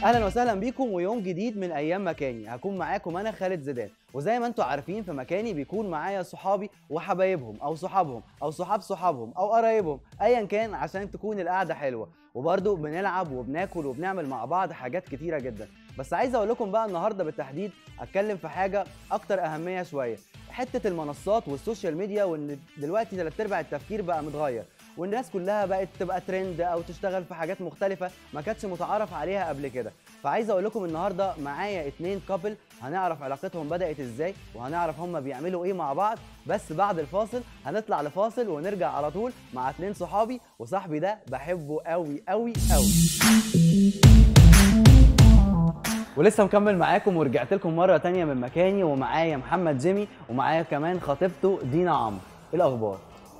اهلا وسهلا بيكم ويوم جديد من ايام مكاني هكون معاكم انا خالد زيدان وزي ما انتم عارفين في مكاني بيكون معايا صحابي وحبايبهم او صحابهم او صحاب صحابهم او قرايبهم ايا كان عشان تكون القعده حلوه وبرضه بنلعب وبناكل وبنعمل مع بعض حاجات كتيره جدا بس عايز اقول لكم بقى النهارده بالتحديد اتكلم في حاجه اكتر اهميه شويه حته المنصات والسوشيال ميديا وان دلوقتي ثلاث ارباع التفكير بقى متغير والناس كلها بقت تبقى ترند او تشتغل في حاجات مختلفه ما كانتش متعارف عليها قبل كده فعايز اقول لكم النهارده معايا اتنين كابل هنعرف علاقتهم بدات ازاي وهنعرف هم بيعملوا ايه مع بعض بس بعد الفاصل هنطلع لفاصل ونرجع على طول مع اتنين صحابي وصاحبي ده بحبه قوي قوي قوي ولسه مكمل معاكم ورجعت لكم مره تانية من مكاني ومعايا محمد جيمي ومعايا كمان خطيبته دينا عمرو ايه الاخبار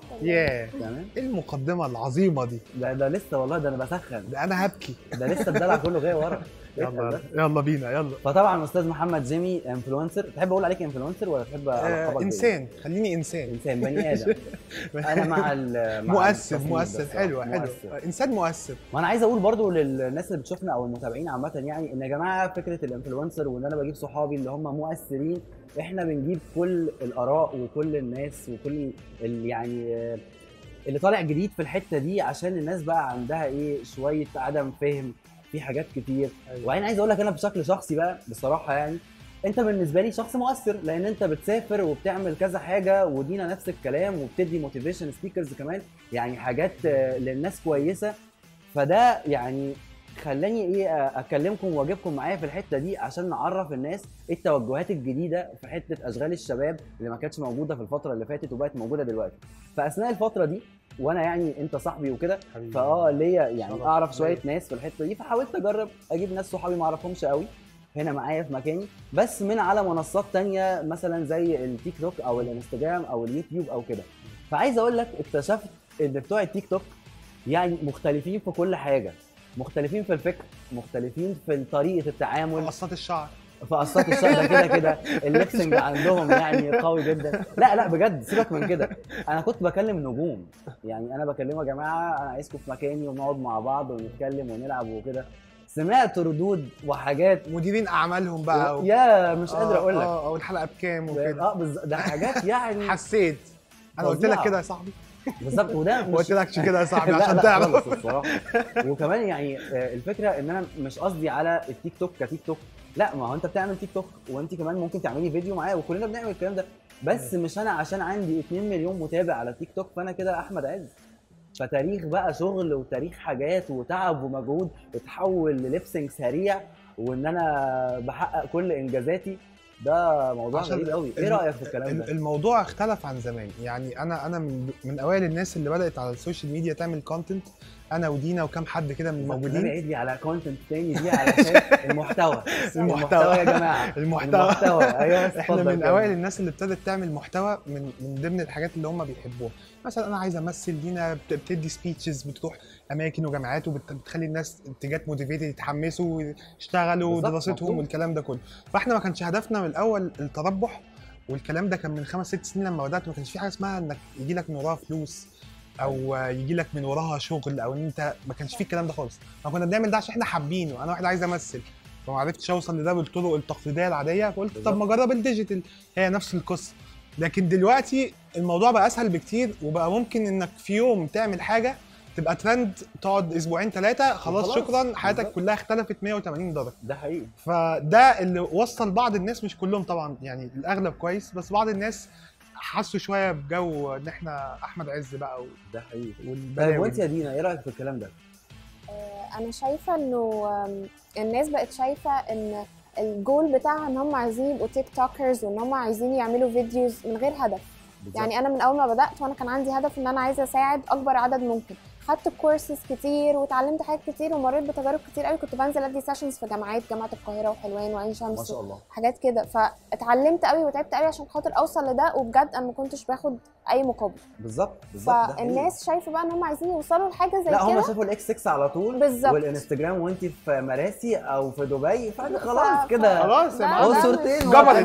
ياه تمام ايه المقدمه العظيمه دي ده ده لسه والله ده انا بسخن ده انا هبكي ده لسه الدلع كله جاي ورا يلا يلا بينا يلا فطبعا استاذ محمد جيمي انفلونسر تحب اقول عليك انفلونسر ولا تحب آه ألقبك بإيه؟ انسان خليني انسان انسان بني ادم انا مع ال مع مؤثر التصنيف مؤثر ده الصراحة، حلو حلو مؤثر. انسان مؤثر وانا عايز اقول برضو للناس اللي بتشوفنا او المتابعين عامه يعني ان يا جماعه فكره الانفلونسر وان انا بجيب صحابي اللي هم مؤثرين احنا بنجيب كل الاراء وكل الناس وكل ال- يعني آه، اللي طالع جديد في الحته دي عشان الناس بقى عندها ايه شويه عدم فهم في حاجات كتير أيوة. وبعدين عايز اقول لك انا بشكل شخصي بقى بصراحه يعني انت بالنسبه لي شخص مؤثر لان انت بتسافر وبتعمل كذا حاجه ودينا نفس الكلام وبتدي موتيفيشن سبيكرز كمان يعني حاجات آه، للناس كويسه فده يعني خلاني ايه آه، اكلمكم واجيبكم معايا في الحته دي عشان نعرف الناس ايه التوجهات الجديده في حته اشغال الشباب اللي ما كانتش موجوده في الفتره اللي فاتت وبقت موجوده دلوقتي فاثناء الفتره دي وانا يعني انت صاحبي وكده حبيبي. فاه ليا يعني شرف اعرف شويه ليا. ناس في الحته دي فحاولت اجرب اجيب ناس صحابي ما اعرفهمش قوي هنا معايا في مكاني بس من على منصات تانية مثلا زي التيك توك او الانستجرام او اليوتيوب او كده فعايز اقول لك اكتشفت ان بتوع التيك توك يعني مختلفين في كل حاجه مختلفين في الفكر مختلفين في طريقه التعامل قصات الشعر في قصات الشعر ده كده كده الليبسنج عندهم يعني قوي جدا لا لا بجد سيبك من كده انا كنت بكلم نجوم يعني انا بكلمه يا جماعه انا عايزكم في مكاني ونقعد مع بعض ونتكلم ونلعب وكده سمعت ردود وحاجات مديرين اعمالهم بقى و... يا مش قادر آه، اقول لك اه او الحلقه بكام وكده اه بالظبط ده حاجات يعني حسيت انا قلت لك فظيعة. كده يا صاحبي بالظبط وده ما مش قلتلكش كده يا صاحبي لا عشان لا تعرف خالص الصراحه وكمان يعني آه، الفكره ان انا مش قصدي على التيك توك كتيك توك لا ما هو انت بتعمل تيك توك وانت كمان ممكن تعملي فيديو معايا وكلنا بنعمل الكلام ده بس مش انا عشان عندي 2 مليون متابع على تيك توك فانا كده احمد عز فتاريخ بقى شغل وتاريخ حاجات وتعب ومجهود اتحول لليبسنج سريع وان انا بحقق كل انجازاتي ده موضوع عشان غريب قوي ايه الم- رايك في الكلام ده الموضوع اختلف عن زمان يعني انا انا من, من اوائل الناس اللي بدات على السوشيال ميديا تعمل كونتنت انا ودينا وكام حد كده من النبي الموجودين عيد لي على كونتنت تاني دي علشان المحتوى المحتوى. يا جماعه المحتوى. المحتوى ايوه بس احنا اتفضل من كمل. اوائل الناس اللي ابتدت تعمل محتوى من من ضمن الحاجات اللي هم بيحبوها مثلا انا عايز امثل دينا بت- بتدي سبيتشز بتروح اماكن وجامعات وبتخلي الناس تجات موتيفيتد يتحمسوا ويشتغلوا بالظبط، ودراستهم مظبوط. والكلام ده كله فاحنا ما كانش هدفنا من الاول التربح والكلام ده كان من خمس ست سنين لما بدات ما كانش في حاجه اسمها انك يجي لك من وراها فلوس او يجي لك من وراها شغل او ان انت ما كانش في الكلام ده خالص ما كنا بنعمل ده عشان احنا حابينه انا واحد عايز امثل فما عرفتش اوصل لده بالطرق التقليديه العاديه فقلت طب ما اجرب الديجيتال هي نفس القصه لكن دلوقتي الموضوع بقى اسهل بكتير وبقى ممكن انك في يوم تعمل حاجه تبقى ترند تقعد اسبوعين ثلاثه خلاص وخلاص. شكرا حياتك بالظبط. كلها اختلفت 180 درجه ده حقيقي فده اللي وصل بعض الناس مش كلهم طبعا يعني الاغلب كويس بس بعض الناس حسوا شويه بجو ان احنا احمد عز بقى ده حقيقي طيب والبلاوي وانت دي. يا دينا ايه رايك في الكلام ده؟ آه، انا شايفه انه آم، الناس بقت شايفه ان الجول بتاعها ان هم عايزين يبقوا تيك توكرز وان هم عايزين يعملوا فيديوز من غير هدف بالظبط. يعني انا من اول ما بدات وانا كان عندي هدف ان انا عايزه اساعد اكبر عدد ممكن خدت كورسز كتير واتعلمت حاجات كتير ومريت بتجارب كتير قوي كنت بنزل ادي سيشنز في جامعات جامعه القاهره وحلوان وعين ما شمس شاء الله حاجات كده فاتعلمت قوي وتعبت قوي عشان خاطر اوصل لده وبجد انا ما كنتش باخد اي مقابل بالظبط بالظبط ده حقيقي. فالناس شايفه بقى ان هم عايزين يوصلوا لحاجه زي لا هم كده شافوا الاكس 6 على طول بالظبط. والانستجرام وانت في مراسي او في دبي فانت ف- خلاص ف- كده خلاص ده- يا هو ده معلم. صورتين مش- جبلت.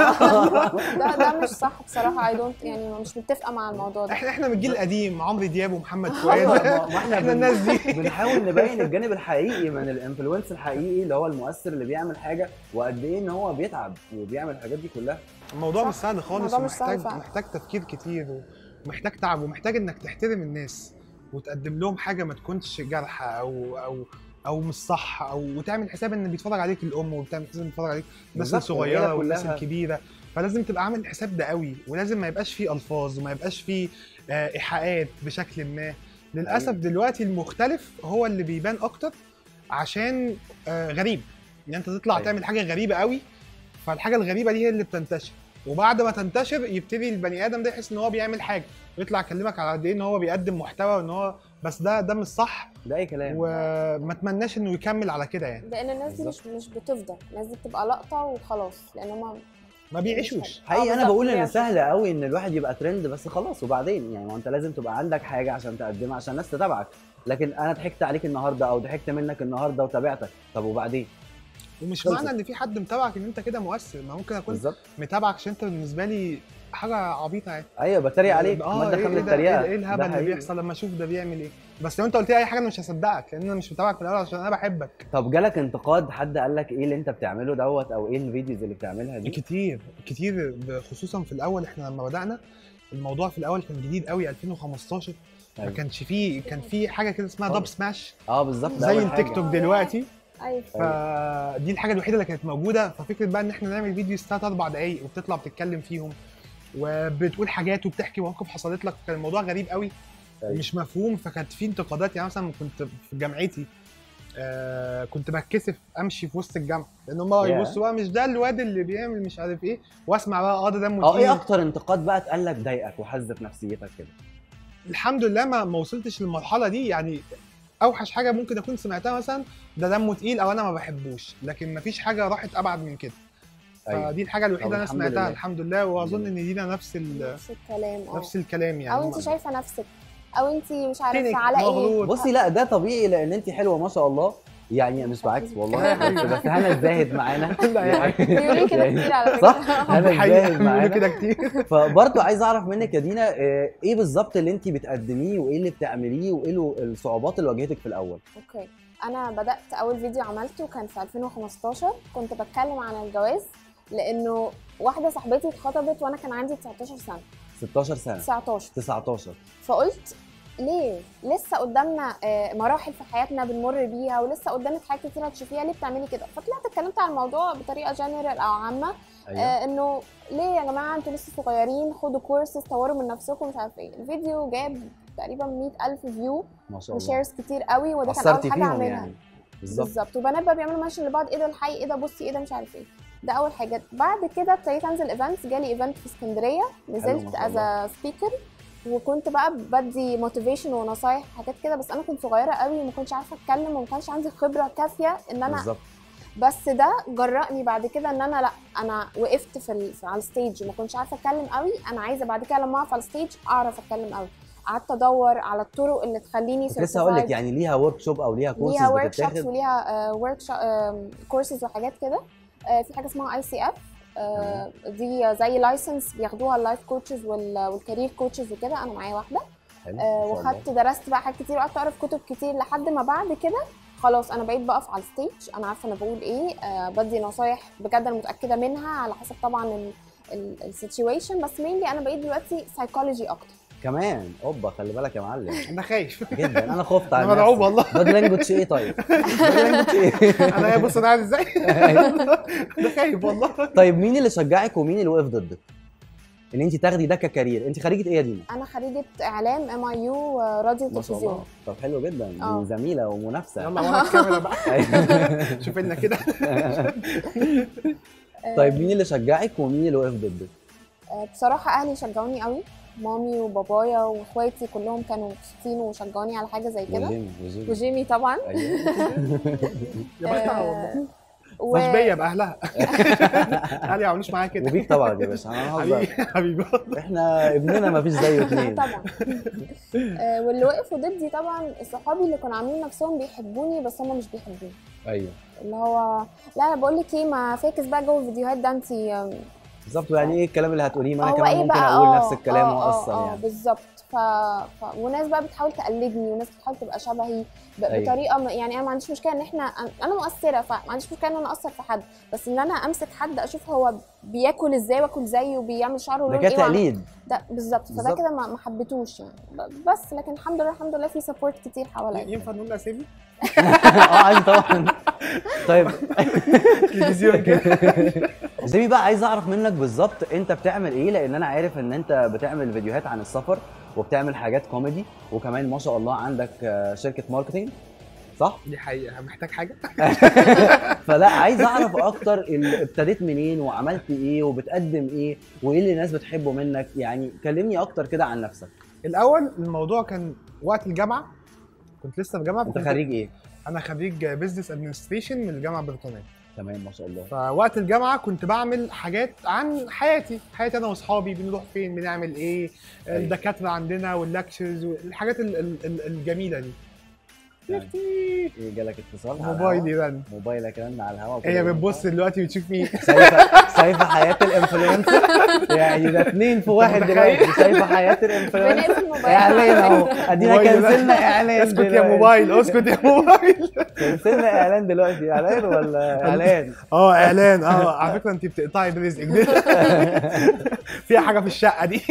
ده ده مش صح بصراحه اي دونت يعني مش متفقه مع الموضوع ده احنا احنا من الجيل القديم عمرو دياب ومحمد أيوة، فؤاد ما ما احنا احنا بن- الناس دي بنحاول نبين الجانب الحقيقي من الانفلونس الحقيقي اللي هو المؤثر اللي بيعمل حاجه وقد ايه ان هو بيتعب وبيعمل الحاجات دي كلها الموضوع صح. مش سهل خالص الموضوع مش سهل ومحتاج فعلا. محتاج تفكير كتير ومحتاج تعب ومحتاج انك تحترم الناس وتقدم لهم حاجه ما تكونش جارحه او او او مش صح او وتعمل حساب ان بيتفرج عليك الام وبتعمل حساب ان بيتفرج عليك الناس بالظبط، الصغيره العيلة والناس كلها. الكبيره فلازم تبقى عامل الحساب ده قوي ولازم ما يبقاش فيه الفاظ وما يبقاش فيه آه، ايحاءات بشكل ما للاسف أيوة. دلوقتي المختلف هو اللي بيبان اكتر عشان آه، غريب يعني انت تطلع أيوة. تعمل حاجه غريبه قوي فالحاجه الغريبه دي هي اللي بتنتشر وبعد ما تنتشر يبتدي البني ادم ده يحس ان هو بيعمل حاجه ويطلع يكلمك على قد ايه ان هو بيقدم محتوى وان هو بس ده ده مش صح ده اي كلام وما اتمناش انه يكمل على كده يعني لان الناس دي مش مش بتفضل الناس دي بتبقى لقطه وخلاص لان هم ما بيعيشوش آه، حقيقي انا بالظبط، بقول ان بيعرف. سهل قوي ان الواحد يبقى ترند بس خلاص وبعدين يعني ما انت لازم تبقى عندك حاجه عشان تقدمها عشان الناس تتابعك لكن انا ضحكت عليك النهارده او ضحكت منك النهارده وتابعتك طب وبعدين ومش خلصت. معنى ان في حد متابعك ان انت كده مؤثر ما ممكن اكون بالظبط متابعك عشان انت بالنسبه لي حاجه عبيطه يعني ايوه بتريق عليك اه ماده ايه خام إيه ده للتريقه ايه, إيه ده الهبل اللي حقيقي. بيحصل لما اشوف ده بيعمل ايه بس لو انت قلت لي اي حاجه انا مش هصدقك لان انا مش متابعك من الاول عشان انا بحبك طب جالك انتقاد حد قال لك ايه اللي انت بتعمله دوت او ايه الفيديوز اللي بتعملها دي كتير كتير خصوصا في الاول احنا لما بدانا الموضوع في الاول كان جديد قوي 2015 ما أيوة. كانش فيه كان في حاجه كده اسمها دب خالص. سماش اه بالظبط ده زي أول التيك حاجة. توك دلوقتي ايوه فدي الحاجه الوحيده اللي كانت موجوده ففكره بقى ان احنا نعمل فيديو ثلاث اربع دقايق وبتطلع بتتكلم فيهم وبتقول حاجات وبتحكي مواقف حصلت لك كان الموضوع غريب قوي أيوة. مش مفهوم فكانت في انتقادات يعني مثلا كنت في جامعتي آه كنت بتكسف امشي في وسط الجامعه لان هم ياه. يبصوا بقى مش ده الواد اللي بيعمل مش عارف ايه واسمع بقى اه ده دمه اه ايه تقيل. اكتر انتقاد بقى اتقال لك ضايقك وحز في نفسيتك كده الحمد لله ما ما وصلتش للمرحله دي يعني اوحش حاجه ممكن اكون سمعتها مثلا ده دمه تقيل او انا ما بحبوش لكن ما فيش حاجه راحت ابعد من كده ايوه فدي الحاجه الوحيده طب انا الحمد سمعتها لله. الحمد لله واظن ان دينا نفس ال... نفس الكلام اه نفس الكلام يعني او انت شايفه نفسك او انت مش عارفه تنك، على ايه مغرور. بصي لا ده طبيعي لان انت حلوه ما شاء الله يعني مش بعكس والله بس بس هنا الزاهد معانا لا يا حبيبي. بيقولوا لي كده يعني- كتير على فكره صح انا الحقيقه الزاهد بيقولوا معانا كده كتير فبرضه عايز اعرف منك يا دينا آه، ايه بالظبط اللي انت بتقدميه وايه اللي بتعمليه وايه له- الصعوبات اللي واجهتك في الاول اوكي انا بدات اول فيديو عملته كان في 2015 كنت بتكلم عن الجواز لانه واحده صاحبتي اتخطبت وانا كان عندي 19 سنه 16 سنه 19 19 فقلت ليه لسه قدامنا آه، مراحل في حياتنا بنمر بيها ولسه قدامك حاجات كتير هتشوفيها ليه بتعملي كده فطلعت اتكلمت عن الموضوع بطريقه جنرال او عامه ايوه آه انه ليه يا جماعه انتوا لسه صغيرين خدوا كورسز طوروا من نفسكم مش عارف ايه الفيديو جاب تقريبا 100000 فيو ما شاء الله وشيرز كتير قوي وده كان اثرتي اول حاجه فيهم اعملها يعني بالظبط بالظبط وبنات بقى بيعملوا منشن لبعض ايه ده الحي ايه ده بصي ايه ده مش عارف ايه ده اول حاجه بعد كده ابتديت انزل ايفنتس جالي ايفنت في اسكندريه ما نزلت شاء از سبيكر وكنت بقى بدي موتيفيشن ونصايح وحاجات كده بس انا كنت صغيره قوي وما كنتش عارفه اتكلم وما كانش عندي خبره كافيه ان انا بالظبط بس ده جرأني بعد كده ان انا لا انا وقفت في, ال... في على الستيج وما كنتش عارفه اتكلم قوي انا عايزه بعد كده لما اقف على الستيج اعرف اتكلم قوي قعدت ادور على الطرق اللي تخليني كنت لسه هقول لك certified. يعني ليها ورك شوب او ليها كورسز ليها ورك شوبس بتتاخد وليها ورك كورسز وحاجات كده آه، في حاجه اسمها اي سي اف دي زي لايسنس بياخدوها اللايف كوتشز والكارير كوتشز وكده انا معايا واحده حلو، آه، ما شاء الله. وخدت درست بقى حاجات كتير وقعدت اقرا في كتب كتير لحد ما بعد كده خلاص انا بقيت بقف على الستيج انا عارفه انا بقول ايه آه بدي نصايح بجد انا متاكده منها على حسب طبعا السيتويشن بس مينلي انا بقيت دلوقتي سايكولوجي اكتر كمان اوبا خلي بالك يا معلم انا خايف جدا انا خفت انا على مرعوب نفسي. والله بادي لانجوج ايه طيب؟ بادي لانجوج ايه؟ انا يا بص انا قاعد ازاي انا خايف والله طيب مين اللي شجعك ومين اللي وقف ضدك؟ ان انت تاخدي ده ككارير، انت خريجه ايه يا دينا؟ انا خريجه اعلام ام اي يو راديو ما شاء الله وتلفزيون طب حلو جدا آه. دي زميله ومنافسه يلا ورا الكاميرا بقى أيوة. شوف لنا كده آه، طيب مين اللي شجعك ومين اللي وقف ضدك؟ آه، بصراحه اهلي شجعوني قوي مامي وبابايا واخواتي كلهم كانوا مبسوطين وشجعوني على حاجه زي كده وجيمي وجيمي وجيمي طبعا ايوه يا بختها آه، والله و... مش بيا باهلها اهلي ما عملوش معايا كده وبيك طبعا يا باشا انا حبيبي هزر حبيبي احنا ابننا ما فيش زيه اتنين طبعا آه، واللي وقفوا ضدي طبعا صحابي اللي كانوا عاملين نفسهم بيحبوني بس هم مش بيحبوني ايوه اللي هو لا انا بقول لك ايه ما فاكس بقى جو الفيديوهات ده انت بالظبط يعني ايه الكلام اللي هتقوليه ما انا هو كمان ايه ممكن بقى اقول آه، نفس الكلام آه، آه، واصلا آه، يعني بالظبط ف... ف... وناس بقى بتحاول تقلدني وناس بتحاول تبقى شبهي ب... أيوة. بطريقه م... يعني انا ما عنديش مشكله ان احنا انا مؤثره فما عنديش مشكله ان انا اثر في حد بس ان انا امسك حد اشوف هو بياكل ازاي واكل زيه وبيعمل شعره ده لون كده ايه وأعمل- تقليد ده بالظبط فده بالظبط. كده ما ما حبيتوش يعني ب- بس لكن الحمد لله الحمد لله في سبورت كتير حواليا ينفع نقول اسامي؟ اه عايز طبعا طيب تلفزيون كده زيمي بقى عايز اعرف منك بالظبط انت بتعمل ايه لان انا عارف ان انت بتعمل فيديوهات عن السفر وبتعمل حاجات كوميدي وكمان ما شاء الله عندك آه، شركه ماركتينج صح دي حقيقه محتاج حاجه فلا عايز اعرف اكتر ال- ابتديت منين وعملت ايه وبتقدم ايه وايه اللي الناس بتحبه منك يعني كلمني اكتر كده عن نفسك الاول الموضوع كان وقت الجامعه كنت لسه في جامعه انت فكنت- خريج ايه انا خريج بزنس ادمنستريشن من الجامعه البريطانيه تمام ما شاء الله فوقت الجامعه كنت بعمل حاجات عن حياتي حياتي انا واصحابي بنروح فين بنعمل ايه أيوة. الدكاتره عندنا واللكتشرز والحاجات ال- ال- ال- الجميله دي يعني ايه جالك اتصال على موبايلي الهوا؟ رن موبايلك رن على الهواء هي بتبص دلوقتي بتشوف مين شايفه شايفه حياه الانفلونسر يعني ده اتنين في واحد متخيل؟ دلوقتي شايفه حياه الانفلونسر بنقفل الموبايل اعلان اهو ادينا موبايل بقى. كنسلنا اعلان اسكت يا دلوقتي. موبايل اسكت يا موبايل كنسلنا اعلان دلوقتي اعلان ولا اعلان اه اعلان اه على فكره انت بتقطعي برزقك دي فيها حاجه في الشقه دي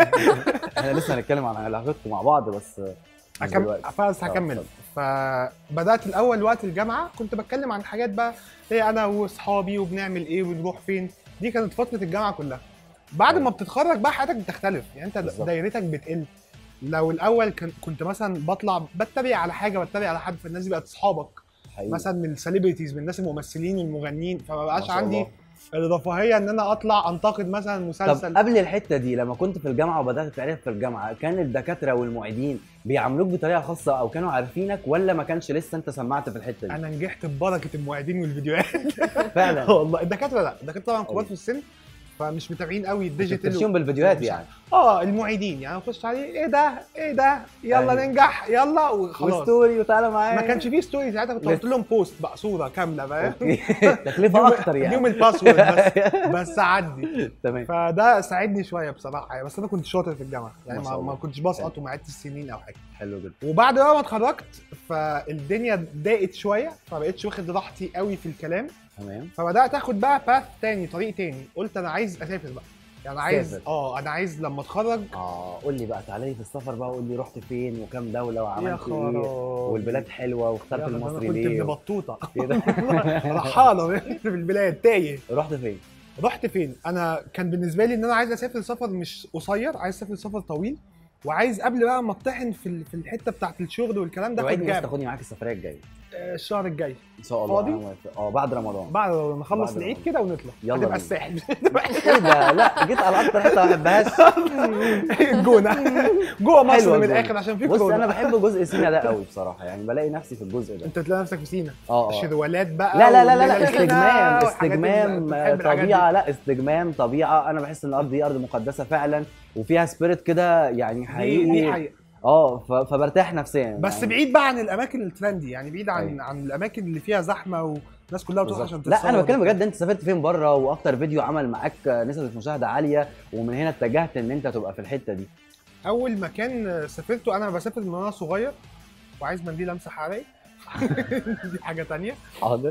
احنا لسه هنتكلم عن علاقتكم مع بعض بس مش هكمل دلوقتي. بس آه، هكمل اتفضل. فبدات الاول وقت الجامعه كنت بتكلم عن حاجات بقى هي انا واصحابي وبنعمل ايه وبنروح فين دي كانت فتره الجامعه كلها بعد ما أيوة. بتتخرج بقى حياتك بتختلف يعني انت بالظبط. دايرتك بتقل لو الاول كان كنت مثلا بطلع بتريق على حاجه بتريق على حد فالناس دي بقت اصحابك حقيقي. مثلا من السليبرتيز من الناس الممثلين والمغنيين فما ما بقاش شاء عندي الله. الرفاهيه ان انا اطلع انتقد مثلا طب مسلسل قبل الحته دي لما كنت في الجامعه وبدات تعرف في الجامعه كان الدكاتره والمعيدين بيعاملوك بطريقه خاصه او كانوا عارفينك ولا ما كانش لسه انت سمعت في الحته دي انا نجحت ببركه المعيدين والفيديوهات فعلا والله الدكاتره لا الدكاتره طبعا كبار أيوة. في السن فمش متابعين قوي الديجيتال تمشيهم بالفيديوهات مش يعني اه المعيدين يعني اخش عليه ايه ده ايه ده يلا أيوة. ننجح يلا وخلاص وستوري وتعالى معايا ما كانش فيه ستوري ساعتها كنت لسه. قلت لهم بوست بقى صوره كامله فاهم أوكي. تكلفه اكتر اديهم يعني الباسورد بس بس عدي تمام فده ساعدني شويه بصراحه يعني بس انا كنت شاطر في الجامعه يعني ما شاء ما, الله. ما كنتش بسقط وما عدتش السنين او حاجه حلو جدا وبعد بقى ما اتخرجت فالدنيا ضاقت شويه فبقيتش واخد راحتي قوي في الكلام تمام فبدات اخد بقى باث تاني طريق تاني قلت انا عايز اسافر بقى يعني عايز تسافر. اه انا عايز لما اتخرج اه قول لي بقى تعالى لي في السفر بقى وقول لي رحت فين وكام دوله يا وعملت ايه خرابي والبلاد حلوه يا واخترت أخي ده انا المصري كنت ابن ليه بطوطه إيه ده؟ رحاله في البلاد تايه رحت فين رحت فين انا كان بالنسبه لي ان انا عايز اسافر سفر مش قصير عايز اسافر سفر طويل وعايز قبل بقى ما اطحن في ال- في الحته بتاعت الشغل والكلام ده توعدني كنت بس جاب تاخدني معاك السفريه الجايه آه، الشهر الجاي ان شاء الله فاضي؟ أنا موافق. اه بعد رمضان بعد ما نخلص بعد العيد رمضان. كده ونطلع يلا هتبقى بينا. الساحل ايه ده لا جيت على اكتر حته ما بحبهاش الجونه جوه مصر حلوة من الجونة. الاخر عشان في بص كورونا انا بحب جزء سينا ده قوي بصراحه يعني بلاقي نفسي في الجزء ده انت تلاقي نفسك في سينا اه اه شروالات بقى لا لا لا لا, والليلة لا السوداء استجمام والحاجات اللي- استجمام أنت آه، بتحب الحاجات دي. طبيعه لا استجمام طبيعه انا بحس ان الارض دي ارض مقدسه فعلا وفيها سبيريت كده يعني دي دي حقيقي حقيقة اه ف- فبرتاح نفسيا بس يعني. بعيد بقى عن الاماكن الترندي يعني بعيد عن أيوة. عن الاماكن اللي فيها زحمه والناس كلها بتروح بالظبط. عشان لا انا تتصور بتكلم وبتاع. بجد انت سافرت فين بره واكتر فيديو عمل معاك نسبه مشاهده عاليه ومن هنا اتجهت ان انت تبقى في الحته دي اول مكان سافرته انا بسافر من وانا صغير وعايز منديل امسح عليه دي حاجه تانية حاضر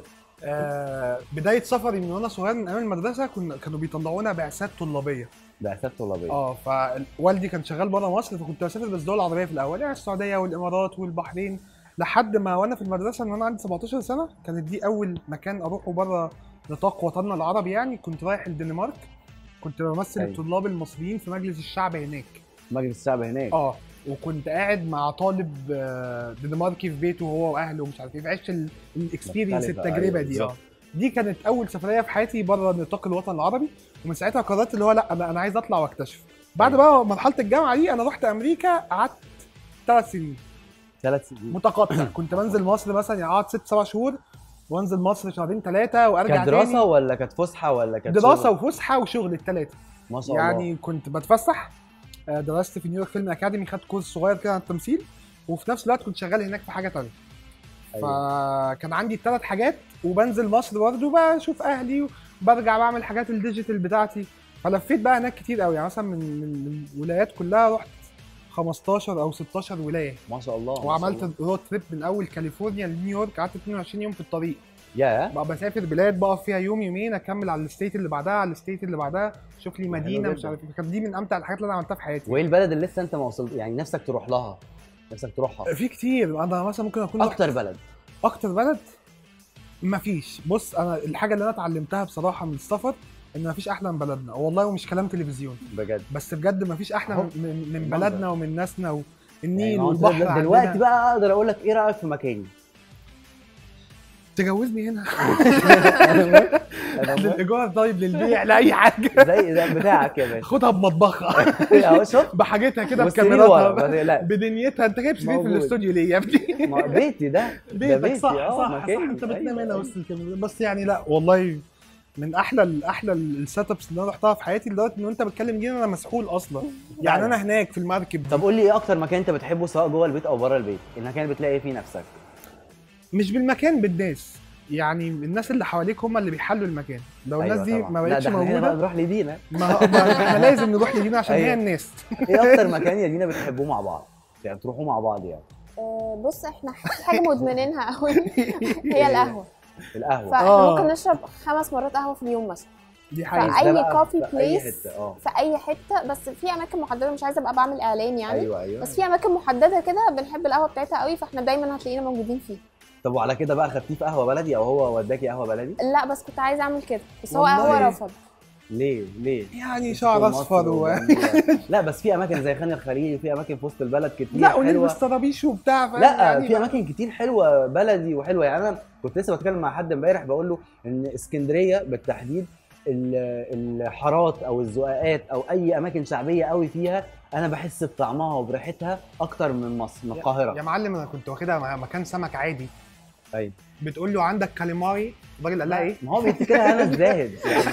آه بدايه سفري من وانا صغير من ايام المدرسه كنا كانوا بيطلعونا بعثات طلابيه بعثات طلابيه اه فوالدي كان شغال بره مصر فكنت بسافر بس دول عربيه في الاول يعني السعوديه والامارات والبحرين لحد ما وانا في المدرسه من وانا عندي 17 سنه كانت دي اول مكان اروحه بره نطاق وطننا العربي يعني كنت رايح الدنمارك كنت بمثل أيوة. الطلاب المصريين في مجلس الشعب هناك مجلس الشعب هناك اه وكنت قاعد مع طالب آه، دنماركي في بيته هو واهله ومش عارف ايه فعشت الاكسبيرينس مختلفة، التجربه أيوة، دي اه بالظبط. دي كانت اول سفريه في حياتي بره نطاق الوطن العربي ومن ساعتها قررت اللي هو لا انا انا عايز اطلع واكتشف بعد أيوة. بقى مرحله الجامعه دي انا رحت امريكا قعدت ثلاث سنين ثلاث سنين متقطع كنت بنزل مصر مثلا يعني اقعد ست سبع شهور وانزل مصر شهرين ثلاثه وارجع كانت دراسه تاني ولا كانت فسحه ولا كانت دراسه شغل؟ وفسحه وشغل الثلاثه ما شاء الله يعني كنت بتفسح آه، درست في نيويورك فيلم اكاديمي خدت كورس صغير كده عن التمثيل وفي نفس الوقت كنت شغال هناك في حاجه تانية أيوة. فكان عندي الثلاث حاجات وبنزل مصر برضه بشوف اهلي وبرجع بعمل حاجات الديجيتال بتاعتي فلفيت بقى هناك كتير قوي يعني مثلا من من من الولايات كلها رحت 15 او 16 ولايه ما شاء الله ما شاء وعملت الله. رود تريب من اول كاليفورنيا لنيويورك قعدت 22 يوم في الطريق يا بقى بسافر بلاد بقف فيها يوم يومين اكمل على الستيت اللي بعدها على الستيت اللي بعدها اشوف لي مدينه مش جدا. عارف ايه كانت دي من امتع الحاجات اللي انا عملتها في حياتي وايه البلد اللي لسه انت ما وصلت يعني نفسك تروح لها نفسك تروحها في كتير انا مثلا ممكن اكون رحت اكتر بلد اكتر بلد مفيش بص انا الحاجه اللي انا اتعلمتها بصراحه من السفر ان مفيش احلى من بلدنا والله ومش كلام تلفزيون بجد بس بجد مفيش احلى أهو. من, من, من المنظر. بلدنا ومن ناسنا يعني والنيل ما هو أنت والبحر دلوقتي عندنا. بقى اقدر اقول لك ايه رايك في مكاني تجوزني هنا أنا موافق. للايجار طيب للبيع لاي حاجه زي ده بتاعك يا باشا خدها بمطبخها اهو شوف بحاجتها كده والسرير ورا، ما بكاميراتها تقلقش. بدنيتها انت جايب سرير في موجود. الاستوديو ليه يا ابني ما- بيتي ده ده بيتك بيتي صح اه صح, صح مكاني. انت بتنام أيوة، هنا أيوة. وسط الكاميرا بس يعني لا والله من احلى ال- احلى السيت ابس اللي انا رحتها في حياتي لدرجه ان انت بتكلم جينا انا مسحول اصلا يعني انا هناك في المركب طب قول لي ايه اكتر مكان انت بتحبه سواء جوه البيت او بره البيت المكان اللي بتلاقي فيه نفسك مش بالمكان بالناس يعني الناس اللي حواليك هم اللي بيحلوا المكان لو الناس دي طبعاً. ما لا بقتش ده احنا هنا بقى موجوده نروح لدينا ما هو- ما احنا لازم نروح لدينا عشان أيوة. هي الناس ايه اكتر مكان يا دينا بتحبوه مع بعض يعني تروحوا مع بعض يعني آه، بص احنا في حاجه مدمنينها قوي هي القهوه القهوه فاحنا آه. ممكن نشرب خمس مرات قهوه في اليوم مثلا دي في حقيقه أي ده بقى coffee في اي place. حته اه في اي حته بس في اماكن محدده مش عايزه ابقى بعمل اعلان يعني ايوه ايوه بس في اماكن محدده كده بنحب القهوه بتاعتها قوي فاحنا دايما هتلاقينا موجودين فيه طب وعلى كده بقى خدتيه في قهوه بلدي او هو وداكي قهوه بلدي لا بس كنت عايزه اعمل كده بس هو والله. هو رفض ليه ليه يعني وسط شعر مصر اصفر و... وجنبيها. لا بس في اماكن زي خان الخليل وفي اماكن في وسط البلد كتير لا حلوه ونلبس طرابيش وبتاع فاهم؟ لا يعني في اماكن كتير حلوه بلدي وحلوه يعني انا كنت لسه بتكلم مع حد امبارح بقول له ان اسكندريه بالتحديد ال- الحارات او الزقاقات او اي اماكن شعبيه قوي فيها انا بحس بطعمها وبريحتها اكتر من مصر من يا القاهره معلم انا كنت واخدها مع- مكان سمك عادي ايوه بتقول له عندك كاليماري الراجل قال لها ايه؟ ما هو بيفتكرها انا الزاهد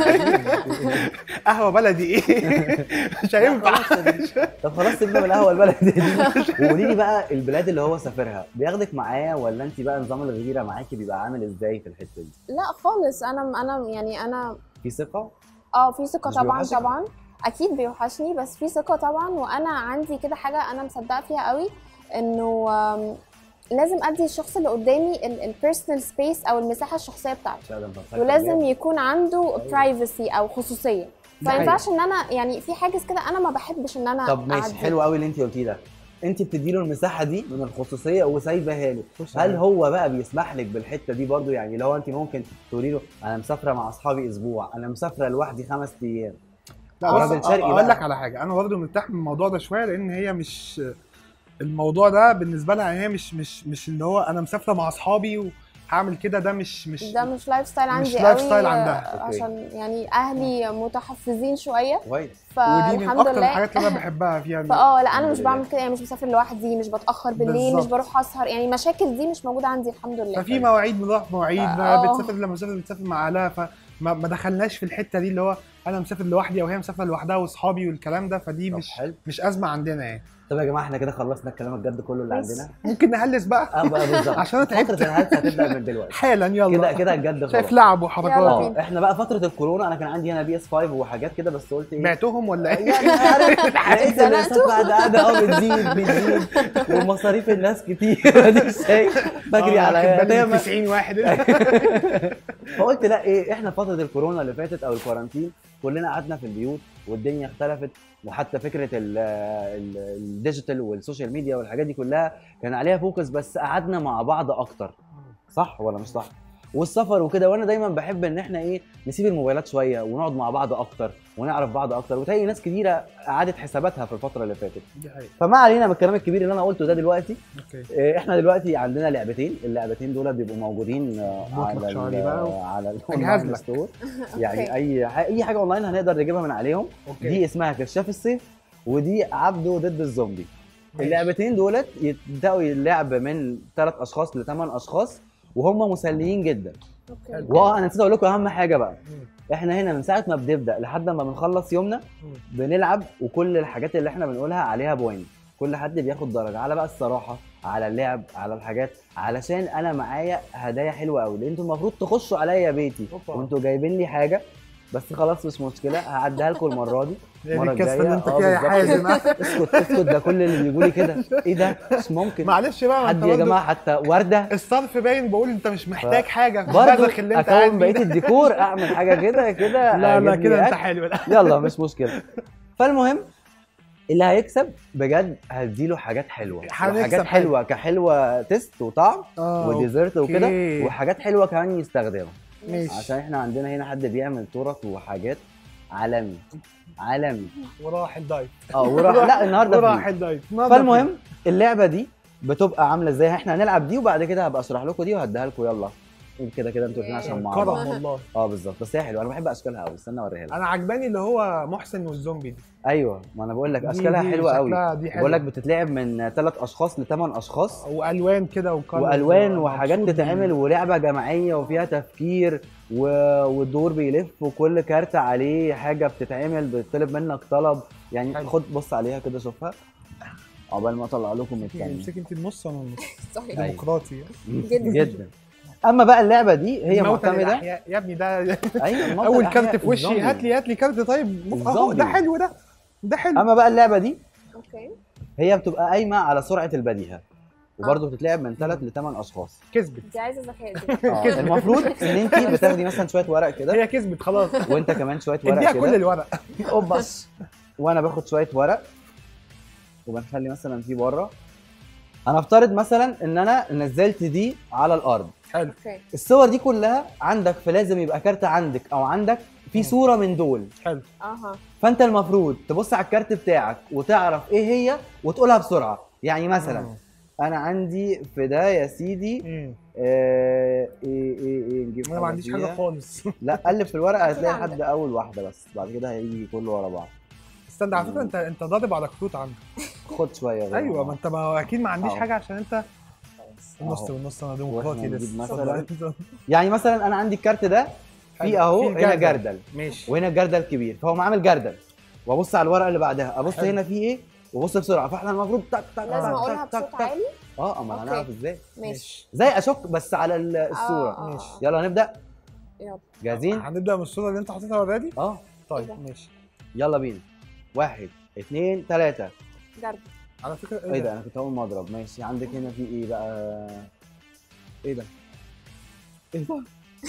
يعني قهوه بلدي ايه؟ مش هينفع طب خلاص سيبنا من القهوه البلدي دي وقولي لي بقى البلاد اللي هو سافرها بياخدك معاه ولا انت بقى نظام الغيره معاكي بيبقى عامل ازاي في الحته دي؟ لا خالص انا انا يعني انا في ثقه؟ اه في ثقه مش طبعا بيوحشك؟ طبعا اكيد بيوحشني بس في ثقه طبعا وانا عندي كده حاجه انا مصدقه فيها قوي انه آم، لازم ادي الشخص اللي قدامي البيرسونال سبيس او المساحه الشخصيه بتاعته مش قادر أنصحك ولازم بجد. يكون عنده برايفسي او خصوصيه دي فما ينفعش ان انا يعني في حاجز كده انا ما بحبش ان انا طب ماشي أعدي. حلو قوي اللي انت قلتيه ده انت بتديله المساحه دي من الخصوصيه وسايباها له هل هو بقى بيسمح لك بالحته دي برضو يعني لو انت ممكن تقولي له انا مسافره مع اصحابي اسبوع انا مسافره لوحدي خمس ايام لا آه، بس راجل شرقي اقول بقى. لك على حاجه انا برضه مرتاح من الموضوع ده شويه لان هي مش الموضوع ده بالنسبه لها هي مش مش مش اللي هو انا مسافره مع اصحابي وهعمل كده ده مش مش ده مش لايف ستايل عندي مش لايف قوي ستايل عندها. آه، أوكي. عشان يعني اهلي متحفزين شويه كويس ودي من فالحمد اكتر لله الحاجات اللي انا بحبها فيها فاه لا انا الحمد مش لله. بعمل كده يعني مش مسافر لوحدي مش بتاخر بالليل بالظبط. مش بروح اسهر يعني المشاكل دي مش موجوده عندي الحمد لله ففي مواعيد بنروح في مواعيد ما آه. بتسافر لما بتسافر بتسافر مع اهلها فما ما دخلناش في الحته دي اللي هو انا مسافر لوحدي او هي مسافره لوحدها واصحابي والكلام ده فدي طب مش حلو مش ازمه عندنا يعني طب يا جماعه احنا كده خلصنا الكلام الجد كله اللي بس. عندنا ممكن نهلس بقى اه بقى بالظبط عشان أنا تعبت. فتره الهلس هتبدا من دلوقتي حالا يلا كده كده الجد شايف خلاص لعب وحركات يلا اه بينا. احنا بقى فتره الكورونا انا كان عندي هنا بي اس 5 وحاجات كده بس قلت ايه بعتهم ولا ايه؟ يعني عارف لقيت زنقته. الاقساط بعد قاعده اه بتزيد بتزيد ومصاريف الناس كتير اديك شايف بجري آه، على واخد بالي من يتامى 90 واحد فقلت لا ايه احنا فتره الكورونا اللي فاتت او الكورانتين كلنا قعدنا في البيوت والدنيا اختلفت وحتى فكره ال- ال- الديجيتال والسوشيال ميديا والحاجات دي كلها كان عليها فوكس بس قعدنا مع بعض اكتر صح ولا مش صح والسفر وكده وانا دايما بحب ان احنا ايه نسيب الموبايلات شويه ونقعد مع بعض اكتر ونعرف بعض اكتر وتلاقي ناس كتيره اعادت حساباتها في الفتره اللي فاتت دي حقيقة فما علينا من الكلام الكبير اللي انا قلته ده دلوقتي اوكي إيه، احنا دلوقتي عندنا لعبتين اللعبتين دول بيبقوا موجودين آه، مطلق على شعري ال- بقى و- على أجهز الاونلاين لك. ستور يعني أوكي. اي ح- اي حاجه اونلاين هنقدر نجيبها من عليهم اوكي دي اسمها كشاف الصيف ودي عبده ضد الزومبي ماشي. اللعبتين دولت يبداوا اللعب من ثلاث اشخاص لثمان اشخاص وهم مسليين جدا اوكي وانا نسيت اقول لكم اهم حاجه بقى مم. احنا هنا من ساعه ما بنبدا لحد ما بنخلص يومنا مم. بنلعب وكل الحاجات اللي احنا بنقولها عليها بوينت كل حد بياخد درجه على بقى الصراحه على اللعب على الحاجات علشان انا معايا هدايا حلوه قوي لان انتوا المفروض تخشوا عليا بيتي أوبا. وانتوا جايبين لي حاجه بس خلاص مش مشكله هعديها لكم المره دي هي المرة دي الكاسه الجاية، اللي انت آه، فيها يا بالظبط. حازم اسكت اسكت ده كل اللي بيقولي كده ايه ده مش ممكن معلش بقى ما حد انت يا برضه جماعه حتى ورده الصرف باين بقول انت مش محتاج حاجه برضه البذخ اللي انت قاعد اكون فيه بقيه ده. الديكور اعمل حاجه كده كده لا لا أجيب كده لي انت أكل. حلو لا يلا مش مشكله فالمهم اللي هيكسب بجد هديله حاجات حلوه هنكسب وحاجات حلو. حلوه كحلوه تيست وطعم اه وديزرت وكده أوكي. وحاجات حلوه كمان يستخدمها ماشي عشان احنا عندنا هنا حد بيعمل تورت وحاجات عالمي عالمي وراح الدايت اه وراح لا النهارده وراح فري. الدايت النهارده فالمهم اللعبه دي بتبقى عامله ازاي احنا هنلعب دي وبعد كده هبقى اشرح لكم دي وهديها لكم يلا كده كده انتوا الاثنين عشان مع كرم بعض والله اه بالظبط بس هي حلوه انا بحب اشكالها قوي استنى اوريها لك انا عجباني اللي هو محسن والزومبي دي ايوه ما انا بقول لك دي- اشكالها دي حلوه قوي شكلها دي حلوه بقول لك بتتلعب من ثلاث اشخاص لثمان اشخاص والوان كده وكلر والوان وحاجات تتعمل ولعبه جماعيه وفيها تفكير و... والدور بيلف وكل كارت عليه حاجه بتتعمل بيطلب منك طلب يعني حلو. خد بص عليها كده شوفها عقبال ما اطلع لكم الثانيه امسك انت النص وانا النص صحيح أيوة. ديمقراطي جدا. جدا اما بقى اللعبه دي هي موتى معتمده للأحياء. يا ابني ده ايوه الموتى اول الأحياء كارت في وشي الزومبي. هات لي هات لي كارت طيب اهو الزومبي. ده حلو ده ده حلو اما بقى اللعبه دي اوكي هي بتبقى قايمه على سرعه البديهه وبرضه بتتلعب من ثلاث لثمان اشخاص كسبت دي عايزه ذكاء دي آه، المفروض ان انت بتاخدي مثلا شويه ورق كده هي كسبت خلاص وانت كمان شويه ورق اديها كل كده الورق اوبس وانا باخد شويه ورق وبنخلي مثلا في بره هنفترض مثلا ان انا نزلت دي على الارض حلو اوكي الصور دي كلها عندك فلازم يبقى كارت عندك او عندك في مم. صوره من دول حلو اها فانت المفروض تبص على الكارت بتاعك وتعرف ايه هي وتقولها بسرعه يعني مثلا مم. انا عندي في ده يا سيدي مم. آه ايه ايه ايه نجيب انا ما عنديش فيها. حاجه خالص لا قلب في الورقه أكيد هتلاقي عندك. حد اول واحده بس بعد كده هيجي كله ورا بعض استنى على فكره انت انت ضارب على خطوط عندك خد شويه غير ايوه ما انت ما اكيد ما عنديش أهو. حاجه عشان انت النص أهو. والنص انا ديمقراطي وإحنا نجيب لسه مثلاً- اتفضل. يعني مثلا انا عندي الكارت ده في حلو. اهو في هنا الجردل. جردل ماشي وهنا الجردل كبير فهو عامل جردل وابص على الورقه اللي بعدها ابص حلو. هنا في ايه وابص بسرعه فاحنا المفروض تك تك لازم تك اقولها تك تك بصوت تك. عالي اه اما أوكي. هنعرف ازاي ماشي زي اشك بس على ال- الصوره آه، آه، ماشي. آه. يلا نبدا يلا جاهزين هنبدا من الصوره اللي انت حاططها اوريدي اه طيب ده؟ ماشي يلا بينا واحد اثنين ثلاثة جرب على فكره ايه ده انا كنت اول ما اضرب ماشي عندك هنا في ايه بقى ايه ده ايه ده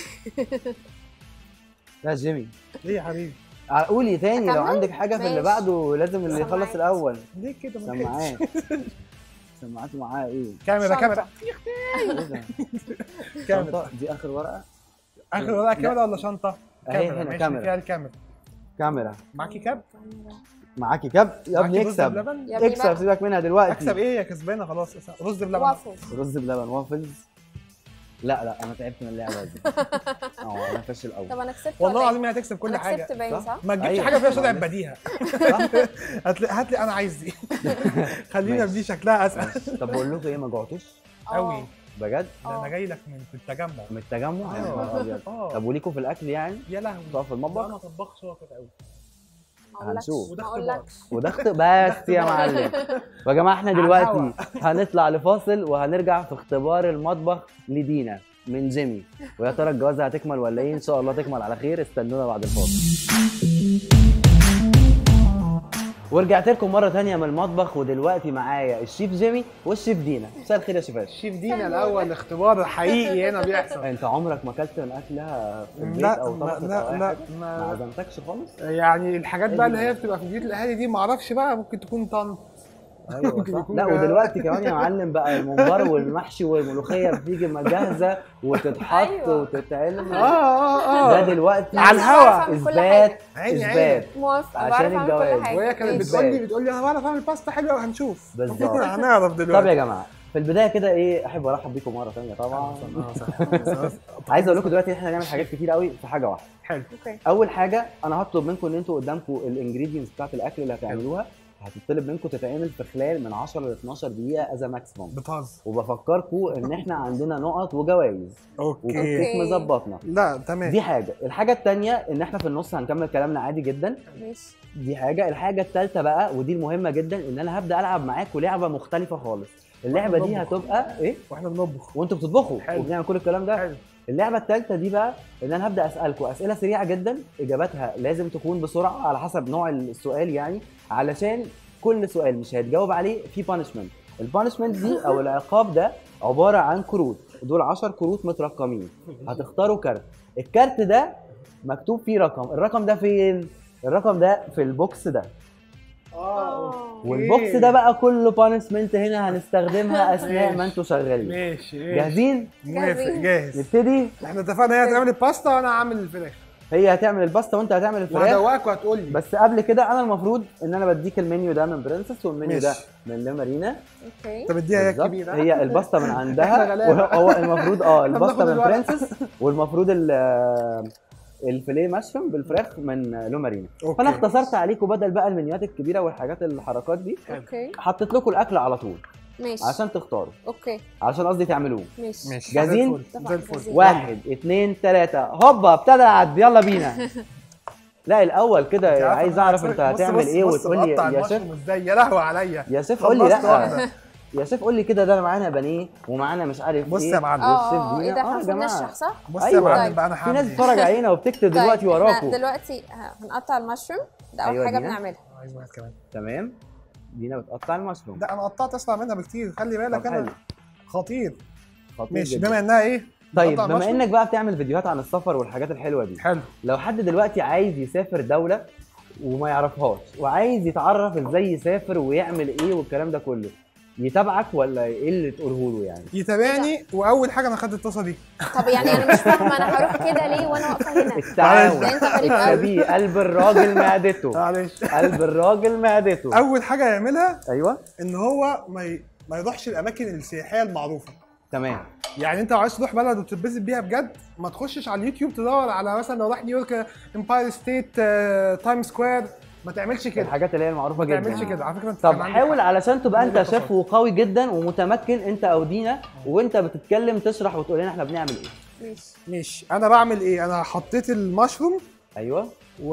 لا جيمي ليه يا حبيبي قولي تاني لو أكمل؟ عندك حاجة في اللي ماشي. بعده لازم اللي يخلص سماعات. الأول ليه كده ما سماعات سماعات معاه ايه؟ كاميرا شنطة. كاميرا ايه ده؟ كاميرا شنطة؟ دي آخر ورقة؟ اخر ورقه كاميرا ولا شنطه أهي هنا ماشي، كاميرا. فيها الكاميرا كاميرا معاكي كاب معاكي كاب يا ابني معاكي رز اكسب بلبن يا ابني اكسب لا. سيبك منها دلوقتي اكسب ايه يا كسبانه خلاص رز بلبن وافل رز بلبن وافلز لا لا انا تعبت من اللعبة دي اه انا فاشل قوي طب انا كسبت والله ولا إيه؟ العظيم هي هتكسب كل أنا حاجه كسبت باين صح؟ صح؟ ما تجيبش أيوة. حاجه فيها سرعه معلش. بديهه هات لي هات لي انا عايز دي خلينا ماشي. بدي شكلها اسهل ماشي. طب بقول لكم ايه ما جوعتوش؟ قوي آه. بجد؟ ده انا آه. جاي لك من في التجمع من التجمع؟ يا نهار أبيض. اه طب وليكوا في الأكل يعني؟ يا لهوي تقف في المطبخ؟ ده انا طباخ شاطر قوي ما أقولكش، هنشوف. ما وده اقولكش وده اخت... بس يا معلم يا جماعه احنا على دلوقتي هنطلع لفاصل وهنرجع في اختبار المطبخ لدينا من جيمي ويا ترى الجوازه هتكمل ولا ايه ان شاء الله تكمل على خير استنونا بعد الفاصل ورجعت لكم مره تانية من المطبخ ودلوقتي معايا الشيف جيمي والشيف دينا مساء الخير يا شيفات شيف دينا الاول اختبار حقيقي هنا بيحصل انت عمرك ما اكلت من اكلها في البيت لا او ما طبخت لا او أي لا حاجة؟ ما ما عزمتكش خالص يعني الحاجات بقى اللي هي بتبقى في بيوت الاهالي دي ما اعرفش بقى ممكن تكون طن ايوه ممكن صح يكون لا بقى- ودلوقتي كمان يا معلم بقى الممبار والمحشي والملوخيه بتيجي ما جاهزه وتتحط أيوة. وتتعلم اه اه ده اه دلوقتي على الهوا. اثبات عيني اثبات موافقه عشان بعرف اعمل الجواز. كل حاجه وهي كانت ماشي. بتقول لي بتقول لي انا بعرف اعمل باستا حلوه وهنشوف بالظبط. هنعرف طب دلوقتي يا جماعه في البدايه كده ايه احب ارحب بيكم مره ثانيه طبعا آه، صح. عايز اقول لكم دلوقتي احنا هنعمل حاجات كتير قوي في حاجه واحده حلو اوكي اول حاجه انا هطلب منكم ان انتوا قدامكم الانجريدينتس بتاعت الاكل اللي هتعملوها هتطلب منكم تتعمل في خلال من 10 ل 12 دقيقه از ماكسيموم بتهزر وبفكركم ان احنا عندنا نقط وجوائز اوكي وكيك أوكي. مظبطنا لا تمام دي حاجه الحاجه الثانيه ان احنا في النص هنكمل كلامنا عادي جدا ماشي دي حاجه الحاجه الثالثه بقى ودي المهمه جدا ان انا هبدا العب معاكم لعبه مختلفه خالص اللعبه دي بنطبخ. هتبقى ايه واحنا بنطبخ وانتوا بتطبخوا حلو. وبنعمل كل الكلام ده حلو اللعبه الثالثه دي بقى ان انا هبدا اسالكم اسئله سريعه جدا اجاباتها لازم تكون بسرعه على حسب نوع السؤال يعني علشان كل سؤال مش هيتجاوب عليه في بانشمنت البانشمنت دي او العقاب ده عباره عن كروت دول 10 كروت مترقمين هتختاروا كارت الكارت ده مكتوب فيه رقم الرقم ده فين الرقم ده في البوكس ده اه والبوكس ده بقى كله بانشمنت هنا هنستخدمها اثناء ما انتوا شغالين ماشي ماشي. جاهزين موافق جاهز نبتدي احنا اتفقنا هي هتعمل الباستا وانا هعمل الفراخ هي هتعمل الباستا وانت هتعمل الفراخ وهدوقك وهتقول لي بس قبل كده انا المفروض ان انا بديك المنيو ده من برنسس والمنيو ده ماشي. من لمارينا اوكي طب اديها هي بالظبط. الكبيره هي الباستا من إحنا عندها غلابة. وهو المفروض اه الباستا بناخد من الوقت. برنسس والمفروض ال- الفيليه مشروم بالفراخ من لومارينا أوكي. فانا اختصرت عليكم بدل بقى المنيوات الكبيره والحاجات الحركات دي اوكي حطيت لكم الاكل على طول ماشي عشان تختاروا اوكي عشان قصدي تعملوه ماشي ماشي جاهزين؟ زي الفل، اتفقنا، زي الفل جاهزين. واحد اتنين تلاته هوبا ابتدى يعدي يلا بينا لا الاول أنت كده عارفة عايز أنا اعرف هسألك- انت بص- هتعمل بص- ايه بص وتقول لي بقطع يا شيف المشروم ازاي يا لهوي عليا يا شيف قول لي خلصت لا واحدة. يا شيف قول لي كده ده معانا بانيه ومعانا مش عارف بص ايه يا معلم اه والشيف اه دي- ايه ده آه يا احنا المفروض جماعة. نشرح صح؟ بص يا أيوة. معلم بقى انا في هعمل ناس إيه؟ بتتفرج علينا وبتكتب دلوقتي طيب، وراكم احنا دلوقتي ه- هنقطع المشروم ده اول أيوة حاجه دينا. بنعملها عايز واحد كمان تمام دينا بتقطع المشروم ده انا قطعت اسرع منها بكتير خلي بالك طب حلو. انا خطير خطير ماشي جدا. بما انها ايه طيب بقطع بما المشروم. انك بقى بتعمل فيديوهات عن السفر والحاجات الحلوه دي حلو لو حد دلوقتي عايز يسافر دوله وما يعرفهاش وعايز يتعرف ازاي يسافر ويعمل ايه والكلام ده كله يتابعك ولا ايه اللي تقوله له يعني يتابعني واول حاجه انا خدت الطاسه دي طب يعني انا مش فاهمه انا هروح كده ليه وانا واقفه هنا التعاون ده انت غريب قوي الشبيه قلب الراجل معدته معلش قلب الراجل معدته اول حاجه يعملها ايوه ان هو ما ي... ما يروحش الاماكن السياحيه المعروفه تمام يعني انت لو عايز تروح بلد وتتبسط بيها بجد ما تخشش على اليوتيوب تدور على مثلا لو راح نيويورك امباير ستيت تايم سكوير ما تعملش كده الحاجات اللي هي المعروفه ما جدا تعملش كده على فكره انت طب كان عندك حاول حق. علشان تبقى انت عندك شيف حق. وقوي جدا ومتمكن انت او دينا وانت بتتكلم تشرح وتقول لنا احنا بنعمل ايه ماشي ماشي انا بعمل ايه انا حطيت المشروم ايوه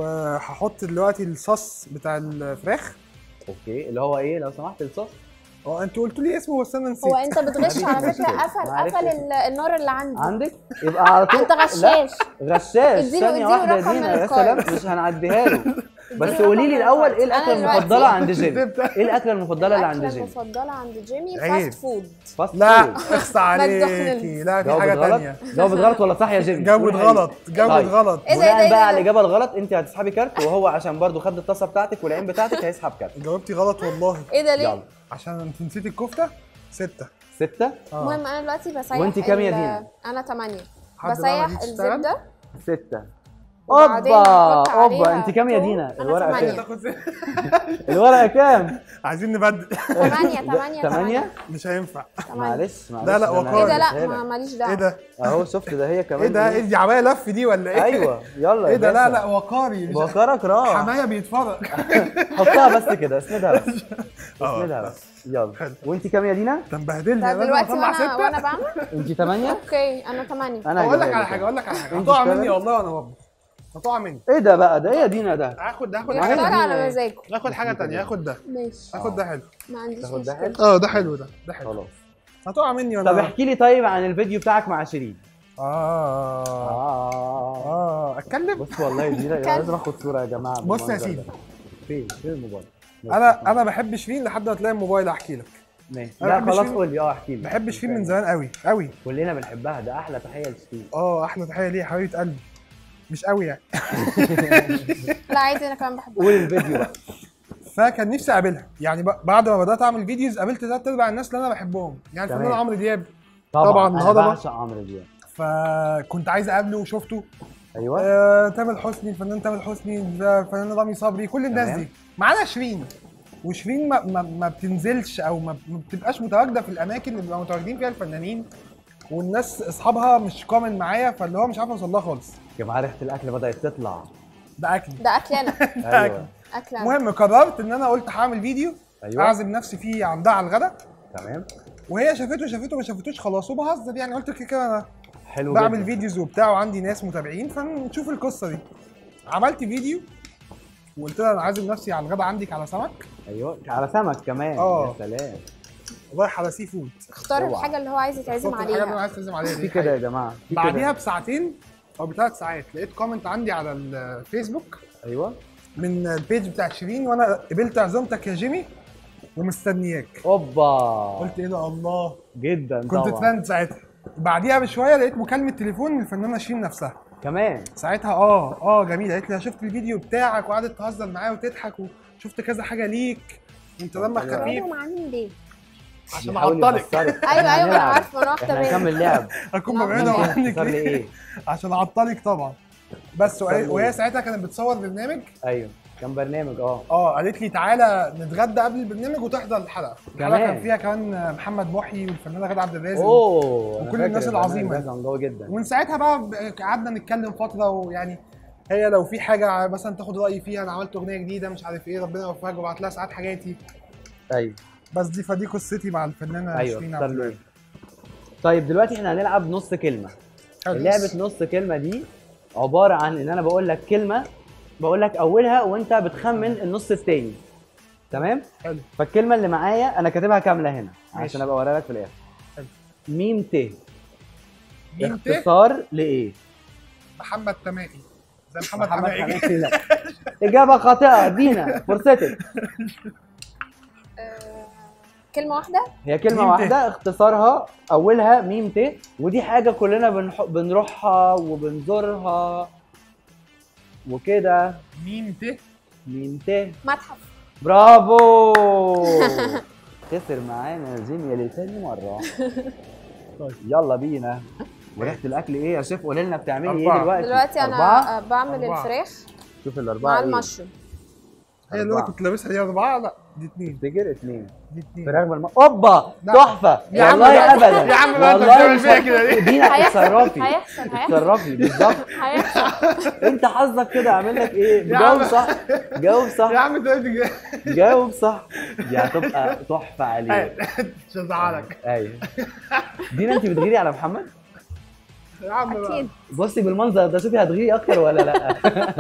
وهحط دلوقتي الصوص بتاع الفراخ اوكي اللي هو ايه لو سمحت الصوص اه انتوا قلتوا لي اسمه بس انا نسيت هو انت بتغش على مفيش فكره مشكلة. قفل ما عرفتش. قفل ال- النار اللي عندي عندك يبقى على طول انت لا غشاش غشاش اديله- ثانيه اديله واحده يا رقم دينا من يا سلام الكارد. مش هنعديها له بس اديله قولي رقم لي من الاول الكارد. ايه الاكله أنا دلوقتي- المفضله عند جيمي الزبدة. ايه الاكله المفضله اللي عند الاكله جيمي المفضله عند جيمي عيب. فاست فود فاست لا فود. اخصى عليكي ماكدونالدز. لا في جاوبت حاجه غلط تانية جاوبت غلط ولا صح يا جيمي جاوبت قولي حقيقي. غلط جاوبت طيب. غلط ايه ده ايه بناء ده بقى ايه على ده الاجابه الغلط انت هتسحبي كارت وهو عشان برضو خد الطاسه بتاعتك والعين بتاعتك هيسحب كارت جاوبتي غلط والله ايه ده ليه يلا عشان انت نسيتي الكفته ستة ستة اه المهم انا دلوقتي بسيح وانتي كام يا ال- دينا؟ انا 8 حد بقى ما بسيح جيتش تشتغل؟ الزبده ستة وبعدين اوبا نحط اوبا عليها انت كام يا توم. دينا أنا الورقه تمانية. كام تاخد ستة. الورقه كام عايزين نبدل 8 8 ثمانية مش هينفع معلش معلش لا، لا، ده أنا وقار. ايه ده هديها لا ما- لك. ماليش ايه دعوه ده اهو شفت ده هي كمان ايه ده ايه دي عمايه لف دي ولا ايه ايوه يلا ايه يا ده لا باشا. لا وقاري مش بكرك راح حمايه بيتفرج حطها بس كده اسندها بس اه، اسندها بس يلا حلو. وانت كام يا دينا انت مبهدلني طب لازم دلوقتي اطلع وانا وانا ستة بعمل انت ثمانية اوكي انا 8 انا اقول لك هجيبها على لك. حاجه اقول لك على حاجه انت هتقع اشتغل. مني والله وانا بطبخ هتقع مني ايه ده بقى ده ايه يا دينا ده هاخد ده هاخد بيختار حاجه دي- على مزاجه هاخد حاجه تانية هاخد ده ماشي هاخد ده حلو ما عنديش تاخد ده مشكله حلو اه ده حلو ده ده حلو خلاص هتقع مني وانا طب احكي لي طيب عن الفيديو بتاعك مع شيرين اه اه اه اتكلم بص والله يا دينا كلب. لازم اخد صوره يا جماعه بص يا بالمنظر سيدي. ده. فين فين الموبايل انا انا بحب شيرين لحد ما تلاقي الموبايل احكي لك ماشي أنا لا بحب خلاص شيرين. قول لي اه احكي لي بحب شيرين من زمان قوي قوي كلنا بنحبها ده احلى تحيه لشيرين اه احلى تحيه ليها حبيبه قلبي مش قوي يعني لا عادي انا كمان بحبها قول الفيديو بقى فكان نفسي اقابلها يعني ب- بعد ما بدات اعمل فيديوز قابلت ثلاث ارباع الناس اللي انا بحبهم يعني تمام. الفنان عمرو دياب طبعا, طبعاً انا الهضبة. بعشق عمرو دياب فكنت عايز اقابله وشفته ايوه آه، تامر حسني الفنان تامر حسني الفنان رامي صبري كل الناس تمام. دي معانا شيرين وشيرين ما, ما, ما بتنزلش او ما, ما بتبقاش متواجده في الاماكن اللي بيبقوا متواجدين فيها الفنانين والناس اصحابها مش كومن معايا فاللي هو مش عارف اوصل لها خالص يا جماعه ريحه الاكل بدات تطلع ده اكل ده اكل انا ايوه اكل انا المهم قررت ان انا قلت هعمل فيديو ايوه اعزم نفسي فيه عندها على الغدا تمام وهي شافته شافته ما شافتوش خلاص وبهزر يعني قلت كده كده انا حلو بعمل جدا. فيديوز وبتاع وعندي ناس متابعين فنشوف القصه دي عملت فيديو وقلت لها انا عازم نفسي على الغدا عندك على سمك ايوه على سمك كمان اه. يا سلام رايح على سي فود اختار اوعى. الحاجه اللي هو عايز يتعزم اخترت الحاجه اللي انا عليها عايز تعزم عليها في دي كده يا جماعه في كده. بعديها بساعتين او بثلاث ساعات لقيت كومنت عندي على الفيسبوك ايوه من البيج بتاعت شيرين وانا قبلت عزومتك يا جيمي ومستنياك اوبا قلت ايه ده الله جدا كنت طبعا ترند ساعتها بعديها بشويه لقيت مكالمه تليفون من الفنانه شيرين نفسها كمان ساعتها اه اه جميله قالت لي انا شفت الفيديو بتاعك وقعدت تهزر معايا وتضحك وشفت كذا حاجه ليك وانت دمك حلو. خفيف بعدهم عنهم ليه؟ عشان بيحاول اعطلك يخسرك. ايوه إحنا ايوه انا هنلعب. عارفه انا واخده احنا بالي هنكمل لعب اكون نعم. ببعدها ممكن عنك تخسر لي ليه ايه عشان اعطلك طبعا بس وهي, تخسر لي وهي إيه؟ ساعتها كانت بتصور برنامج ايوه كان برنامج اه اه قالت لي تعالى نتغدى قبل البرنامج وتحضر الحلقه الحلقه كمان. كان فيها كمان محمد محي والفنانه غاده عبد الرازق اوه أنا وكل فاكر الناس البرنامج العظيمة ده دي. كان قوي جدا ومن ساعتها بقى ب- قعدنا نتكلم فتره ويعني هي لو في حاجه مثلا تاخد رايي فيها انا عملت اغنيه جديده مش عارف ايه ربنا يوفقك وبعت لها ساعات حاجاتي ايوه بس دي فدي قصتي مع الفنانه ايوه شيرين اختار عبد له الوهاب ايه طيب دلوقتي احنا هنلعب نص كلمه حلو. لعبه نص كلمه دي عباره عن ان انا بقول لك كلمه بقول لك اولها وانت بتخمن النص التاني تمام حلو فالكلمه اللي معايا انا كاتبها كامله هنا ماشي. عشان ابقى اوريها لك في الاخر حلو. ميم ت مين ت اختصار لايه محمد تمائي زي محمد, محمد حمائي حماقي لا اجابه خاطئه دينا فرصتك آه، كلمه واحده هي كلمه ميم ت. واحده اختصارها اولها ميم ت ودي حاجه كلنا بنح... بنروحها وبنزورها وكده مين ت ميم ت متحف برافو خسر معانا جيمي لتاني مره طيب. يلا بينا وريحه الاكل ايه يا شيف قولي لنا بتعملي ايه أربعة. دلوقتي دلوقتي انا أربعة؟ آه، بعمل أربعة. الفراخ شوف الاربعه مع ايه المشروم هي اللي انا كنت لابسها دي اربعه لا دي اتنين تفتكر اتنين دي اتنين فراخ بالم... اوبا لا. تحفه يا عم والله بقى- ابدا يا عم بقى أنت والله بتعمل مش فيها كده ليه؟ دينا هيحصل اتصرفي هيحصل هيحصل اتصرفي بالظبط هيحصل انت حظك كده اعمل لك ايه يا جاوب عم. صح جاوب يا صح عم انت بتجي- جاوب صح دي هتبقى تحفه عليك مش هزعلك ايوه دينا انت بتغيري على محمد يا عم بقى اكيد بصي بالمنظر ده شوفي هتغيري اكتر ولا لا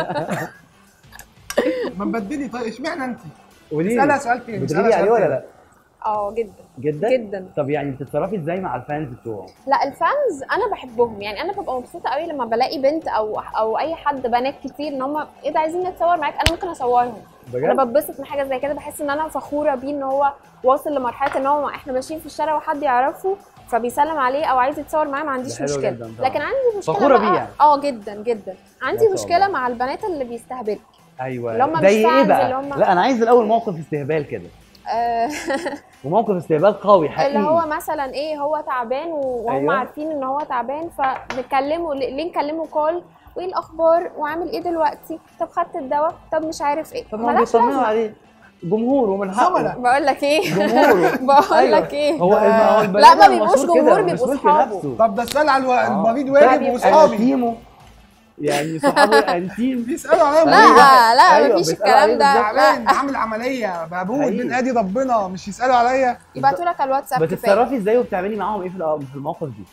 ما نبدلي طيب اشمعنى انت؟ قولي اسالها لي سؤال تاني بتغيري اسألها عليه سؤال ولا تاني. لا اه جدا جدا جدا طب يعني بتتصرفي ازاي مع الفانز بتوعه لا الفانز انا بحبهم يعني انا ببقى مبسوطه قوي لما بلاقي بنت او او اي حد بنات كتير ان هم ايه ده عايزين نتصور معاك انا ممكن اصورهم انا بجد بتبسط من حاجه زي كده بحس ان انا فخوره بيه ان هو واصل لمرحله ان هو احنا ماشيين في الشارع وحد يعرفه فبيسلم عليه او عايز يتصور معاه ما عنديش حلو مشكله جدا طبعا. لكن عندي مشكله فخورة بقى- بيه يعني. اه جدا جدا عندي ما شاء مشكله الله. مع البنات اللي بيستهبلوا ايوه اللي هم مش زي ايه fans بقى اللي هم- لا انا عايز الاول موقف استهبال كده آه وموقف استهبال قوي حقيقي اللي هو مثلا ايه هو تعبان وهم أيوة. أيوة. عارفين ان هو تعبان فنكلمه ليه ليه نكلمه كول وايه الاخبار وعامل ايه دلوقتي طب خدت الدواء طب مش عارف ايه طب ما هو ملهاش بيطمنوا لازمة. عليه جمهور ومن حقه زملاء. بقول لك ايه جمهوره بقول أيوة. لك ايه هو ما هو البني لا، ما آدم بيبقوش مشهور كده، جمهور، مش بيبقوا ملك صحابه. نفسه. طب ده السؤال على الو- آه. المريض ده واجب بيبقى واصحابي انتيمو يعني صحابه انتيم بيسالوا عليا لا مريض. لا أيوة، مفيش بيسألوا عليه الكلام ده تعبان لا عامل عمليه بابوه حقيقي. من ادي ربنا مش يسالوا عليا يبعتوا لك على الواتساب كفايه بتتصرفي ازاي وبتعملي معاهم ايه في الأ- في المواقف دي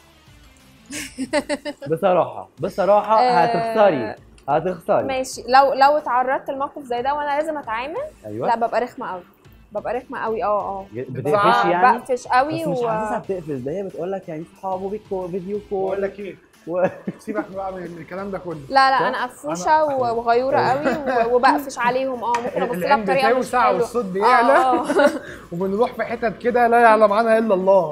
بصراحه بصراحه آه. هتخسري هتخسري ماشي لو لو اتعرضت لموقف زي ده وانا لازم اتعامل ايوه لا ببقى رخمه قوي ببقى رخمه قوي اه اه بتقفشي يعني بقفش قوي بس مش و... حاسسها بتقفش ده هي بتقول لك يعني صحابه بيكو فيديو بقول كول لك ايه و... سيبك بقى من الكلام ده كله لا لا صح؟ انا قفوشه و- وغيوره قوي و- وبقفش عليهم اه ممكن ابص لها العين بطريقه بتساوي مش ساعه حلوه والصوت آه، بيعلى آه. وبنروح في حتت كده لا يعلم عنها الا الله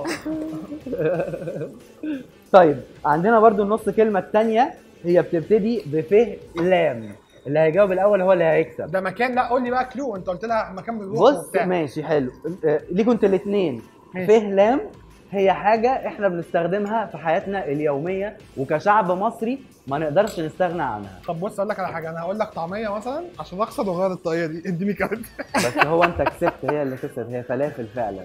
طيب عندنا برضو النص كلمه الثانيه هي بتبتدي بفه لام اللي هيجاوب الاول هو اللي هيكسب ده مكان لا قول لي بقى كلو انت قلت لها مكان بنروح بص وبتاع. ماشي حلو آه، ليكوا انتوا الاثنين ماشي. فه لام هي حاجة احنا بنستخدمها في حياتنا اليومية وكشعب مصري ما نقدرش نستغنى عنها طب بص اقول لك على حاجه انا هقول لك طعميه مثلا عشان اخسر واغير الطريقه دي اديني كارت بس هو انت كسبت هي اللي كسبت هي فلافل فعلا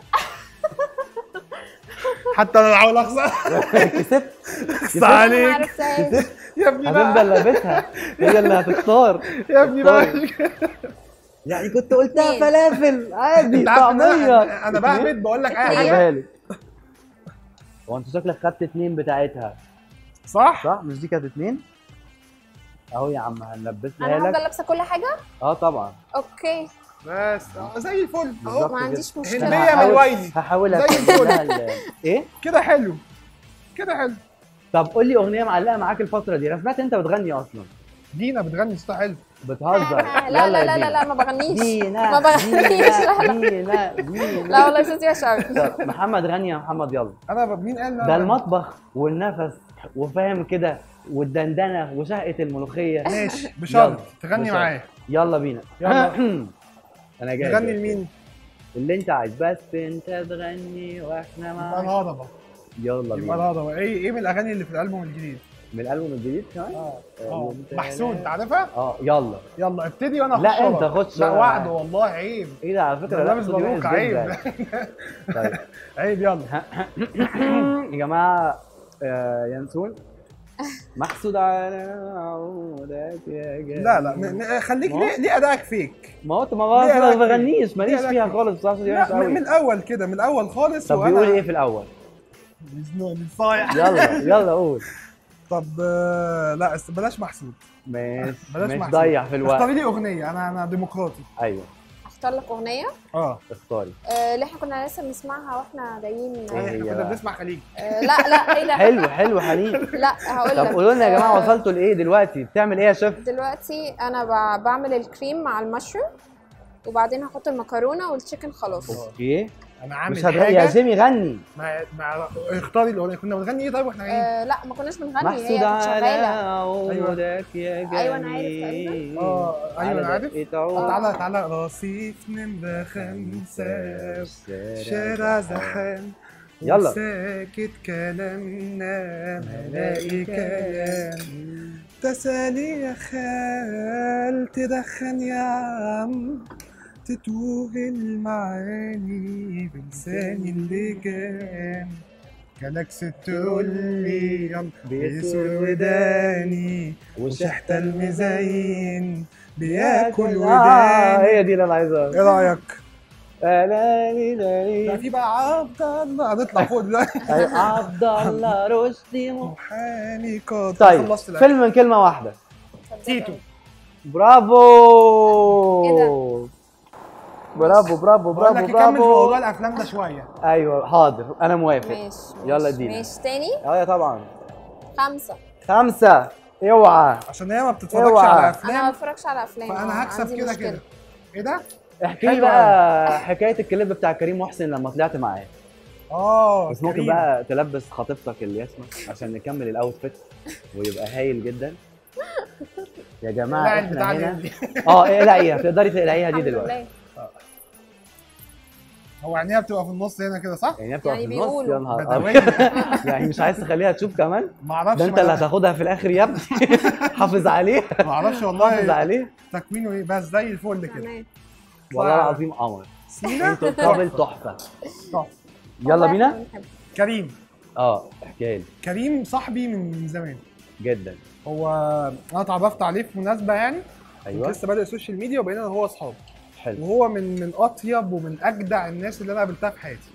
حتى انا بحاول اخسر كسبت اخس ما عليك عرفتهاش يا ابني بقى هتفضل لابسها هي اللي هتختار يا ابني بقى يعني كنت قلتها اتنين. فلافل عادي انت عارف ان طعمية انا انا بهبد بقول لك اي اتنين. حاجه هجيبها لك هو انت شكلك خدت اتنين بتاعتها صح صح مش دي كانت اتنين اهو يا عم هنلبسها انا هفضل لك لابسه كل حاجه اه طبعا اوكي بس آه، زي الفل بالظبط اهو ما عنديش كده. مشكله هندية من هحاول- الوايلي. هحاول زي أكتب الفل. لها ال- ايه كده حلو كده حلو طب قول لي اغنيه معلقه معاك الفتره دي انا سمعت انت بتغني اصلا دينا بتغني صوتها حلو بتهزر لا يلا لا يا لا لا, دينا. لا ما بغنيش دينا ما بغنيش لا لا دينا دينا لا والله صوتي وحش قوي طب محمد غني يا محمد يلا انا ب- مين قال ده المطبخ والنفس وفاهم كده والدندنه وشهقه الملوخيه ماشي بشرط يلا، تغني بشرط. معايا يلا بينا يلا. انا جاي تغني لمين؟ اللي انت عايز بس انت تغني واحنا يبقى معاك الهضبه يلا يبقى بينا الهضبه ايه ايه من الاغاني اللي في الالبوم الجديد؟ من الالبوم الجديد كمان اه آه، اه وانت- محسود انت عارفها؟ اه يلا يلا ابتدي وانا لا، اخش انت وراك. خش لا وراك. وعد والله عيب ايه ده على فكره ده لا لابس صوتي وحش باروكة عيب جدا. طيب عيب يلا يا جماعه آه، ينسون محسود على عودك يا جميل لا لا م- م- خليك ما هو- ليه ليه ادائك فيك ما هو ما ليه ما أداك فيه؟ بغنيش ماليش ليه فيها أداك خالص بصراحه صوتي وحش لا من, قوي. من الاول كده من الاول خالص طب وأنا- بيقول ايه في الاول بيزنقني صايع يلا يلا قول طب آه، لا است- بلاش محسود ماشي بلاش مش محسود. ضيع في الوقت اختاري لي اغنيه انا انا ديمقراطي ايوه اختار لك اغنيه اه اختاري آه، اللي احنا كنا لسه بنسمعها واحنا جايين إيه آه، هي احنا كنا بقى؟ بنسمع خليجي لا لا ايه ده حلو حلو حنين لا هقول طب لك قولوا لنا يا جماعه آه، وصلتوا لايه دلوقتي بتعمل ايه يا شيف دلوقتي انا ب- بعمل الكريم مع المشروم وبعدين هحط المكرونه والتشيكن خلاص اوكي انا عامل مش هتغني يا حاجه جيمي غني مع مع اختاري الاغنيه كنا بنغني ايه طيب واحنا جايين آه لا ما كناش بنغني هي محسود كانت على شغاله عودك يا جميل أيوة أنا عارف تقريباً. اه ايوه انا عارف دقة طب عود. تعالى تعالى رصيف نمرة خمسة شارع زحام يلا. ساكت كلامنا ملاقي كلام تسالي يا خال تدخن يا عم تتوه المعاني بلساني اللي كان كلاكس تقول لي يلا بيسود وداني وشحت المزين بياكل اه وداني هي دي اللي انا عايزها ايه رايك؟ لا ده في بقى عبد الله هنطلع فوق دلوقتي أيوة، عبد الله رشدي م- محامي قاتل طيب خلصت الأكل. فيلم من كلمه واحده تيتو برافو برافو برافو بقول لك برافو يكمل في موضوع برافو الافلام ده شويه ايوه حاضر انا موافق ماشي يلا ماشي. ادينا. ماشي تاني اه يا طبعا خمسة خمسة اوعى عشان هي ما بتتفرجش اوعى. على انا ما افلام بتفرجش على افلام فانا آه، هكسب عندي كده مشكلة. كده ايه ده؟ احكي لي حلو بقى حكاية الكليب بتاع كريم محسن لما طلعت معاه اه بس ممكن كريم. بقى تلبس خطيبتك الياسمة عشان نكمل الاوتفيت ويبقى هايل جدا يا جماعة لا احنا البتاع هنا دي اه اقلعيها تقدري تقلعيها دي الحمد دلوقتي لله. هو عينيها بتبقى في النص هنا كده صح؟ يعني هي بتبقى يعني في النص بيقولوا. يا نهار بدوية. أبيض. يعني مش عايز تخليها تشوف كمان ما اعرفش ده انت اللي ما- هتاخدها في الاخر يا ابني حافظ عليه ما اعرفش حافظ والله عليه تكوينه ايه بس زي الفل كده تمام والله العظيم قمر سينا انتوا القابل تحفه تحفة. يلا والله بينا إحنا بنحب. كريم اه احكي لي كريم صاحبي من زمان جدا هو انا اتعرفت عليه في مناسبه يعني كنت ايوه لسه بادئ سوشيال ميديا وبقينا انا وهو اصحاب حلو وهو من من اطيب ومن اجدع الناس اللي انا قابلتها في حياتي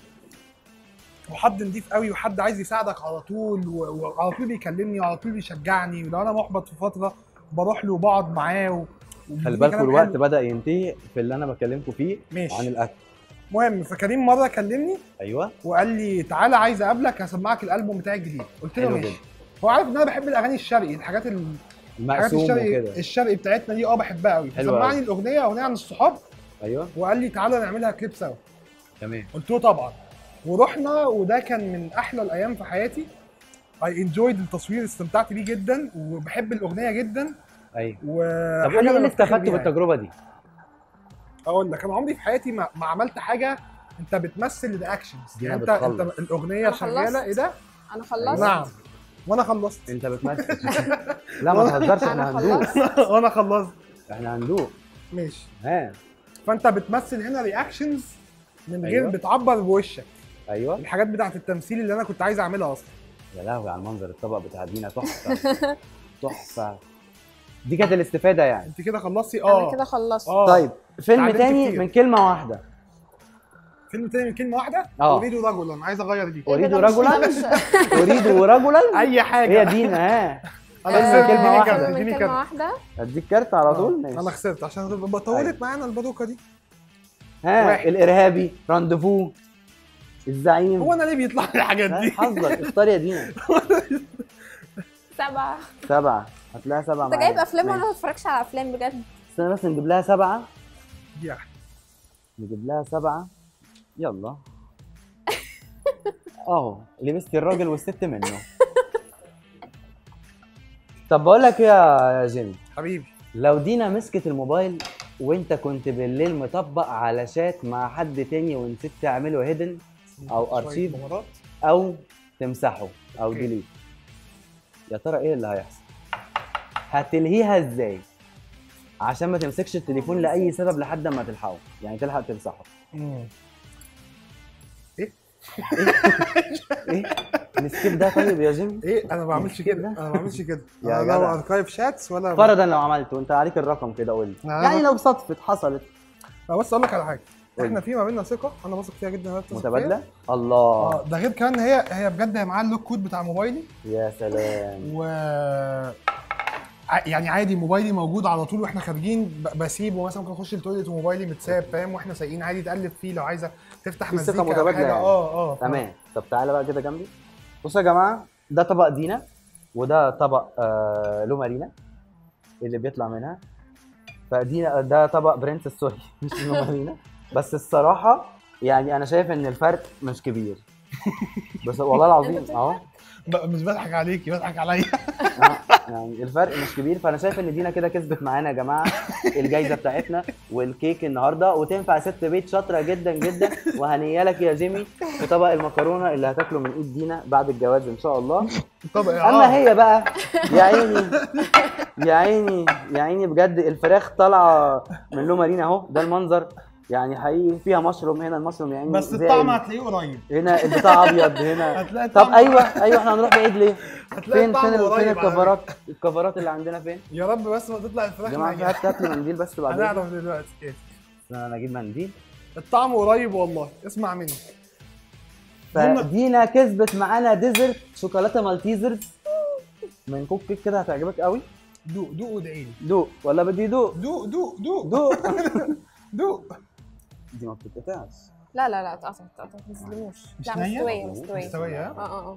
وحد نضيف قوي وحد عايز يساعدك على طول و- وعلى طول بيكلمني وعلى طول بيشجعني ولو انا محبط في فتره بروح له وبقعد معاه و... خلي وبيديني بالكم كلام الوقت حلو. بدا ينتهي في اللي انا بكلمكم فيه ماشي. عن الاكل مهم فكريم مره كلمني ايوه وقال لي تعالى عايز اقابلك هسمعك الالبوم بتاعي الجديد قلت له حلو ماشي جدا هو عارف ان انا بحب الاغاني الشرقي الحاجات ال... الحاجات المقسوم الشرقي وكده الشرقي بتاعتنا دي اه بحبها قوي حلو سمعني أوي. الاغنيه اغنيه عن الصحاب ايوه وقال لي تعالى نعملها كليب سوا تمام قلت له طبعا ورحنا وده كان من احلى الايام في حياتي اي انجويد التصوير استمتعت بيه جدا وبحب الاغنيه جدا ايوه و طب قول لي ايه اللي استفدته بالتجربه بالتجربه دي اقول لك انا عمري في حياتي ما, ما عملت حاجه انت بتمثل الاكشنز دينا يعني انت انت بتخلص. الاغنيه أنا شغاله خلصت. ايه ده انا خلصت نعم وانا خلصت انت بتمثل لا ما تهزرش احنا انا هندوق خلصت وانا خلصت احنا هندوق ماشي ها فانت بتمثل هنا رياكشنز من غير أيوة. بتعبر بوشك ايوه الحاجات بتاعت التمثيل اللي انا كنت عايز اعملها اصلا يا لهوي على المنظر الطبق بتاع دينا تحفه تحفه دي كانت الاستفاده يعني انت كده خلصتي انا اه كده خلصت اه طيب فيلم اتعلمت تاني كتير. من كلمه واحده فيلم تاني من كلمه واحده اه. اريد رجلا عايز اغير دي إيه ده؟ اريد ده مش- رجلا ده مش- اريد رجلا اي حاجه هي دينا ها انا فيلم خسرت كلمة اديني واحدة. كارت من اديني كلمة كارت واحدة اديك كارت على طول انا ماشي خسرت عشان تبقى طولت معانا الباروكه دي ها واحد. الارهابي رانديفو الزعيم هو انا ليه بيطلع لي الحاجات ها، دي حظك اختار يا دينا سبعه سبعه هتلاقيها سبعه انت جايب معايا. افلام وانا ماشي. ما بتفرجش على افلام بجد استنى بس نجيب لها سبعه دي احلى نجيب لها سبعه يلا اهو لبستي الراجل والست منه طب بقول لك إيه يا جيمي حبيبي لو دينا مسكت الموبايل وانت كنت بالليل مطبق على شات مع حد تاني ونسيت تعمله هيدن أو شوية أرشيف. بهارات. او تمسحه او أوكي. ديليت يا ترى ايه اللي هيحصل هتلهيها ازاي عشان ما تمسكش التليفون لاي سبب لحد ما تلحقه يعني تلحق تمسحه مم. ايه نسكيب ده طيب يا جيمي ايه انا ما بعملش مش كده كده؟ انا ما بعملش كده يا انا لا جدع. اركايف شاتس ولا فرضا لو عملته انت عليك الرقم كده قول لي أنا يعني بس- لو صدفت حصلت أنا بس اقول لك على حاجه قول. احنا في ما بيننا ثقه انا واثق فيها جدا وهي بتثق فيا. متبادله الله اه ده غير كمان هي هي بجد هي معاها اللوك كود بتاع موبايلي يا سلام و ع- يعني عادي موبايلي موجود على طول واحنا خارجين ب- بسيبه مثلا ممكن اخش التويليت وموبايلي متساب فاهم واحنا سايقين عادي تقلب فيه لو عايزه تفتح في مزيكا ثقة أو متبادلة حاجة. يعني. اه اه تمام طب تعالى بقى كده جنبي بصوا يا جماعه ده طبق دينا وده طبق آه لو مارينا اللي بيطلع منها فدينا ده طبق برنسس سوري مش لو مارينا بس الصراحه يعني انا شايف ان الفرق مش كبير بس والله العظيم اهو ب- مش بضحك عليكي بضحك عليا آه، يعني الفرق مش كبير فانا شايف ان دينا كده كسبت معانا يا جماعه الجايزه بتاعتنا والكيك النهارده وتنفع ست بيت شاطره جدا جدا وهنيه لك يا جيمي في طبق المكرونه اللي هتاكله من ايد دينا بعد الجواز ان شاء الله طب اما هي بقى يا عيني يا عيني يا عيني بجد الفراخ طالعه من لو مارينا اهو ده المنظر يعني حقيقي فيها مشروم هنا المشروم يا عيني بس زي الطعم ال- هتلاقيه قريب هنا البتاع ابيض هنا هتلاقي طب الطعم- ايوه ايوه احنا هنروح بعيد ليه؟ هتلاقي فين الطعم فين ال- فين قريب على الكفرات الكفرات اللي عندنا فين؟ فكرة. يا رب بس ما تطلع يا الفراخ جماعه في نية. حد هات لي منديل بس بعد إذنك. هنعرف دلوقتي ايه انا اجيب منديل الطعم قريب والله اسمع مني هم- فدينا كسبت معانا ديزرت شوكولاته مالتيزرز من كوك كيك كده هتعجبك قوي دوق دوق وادعي لي دوق ولا بدي دوق دوق دوق دوق دوق دوق دي ما بتتقطعش لا لا لا اتقطعت اتقطعت ما تظلموش مش لا نية؟ مستويه مستويه مستوية ها؟ اه اه اه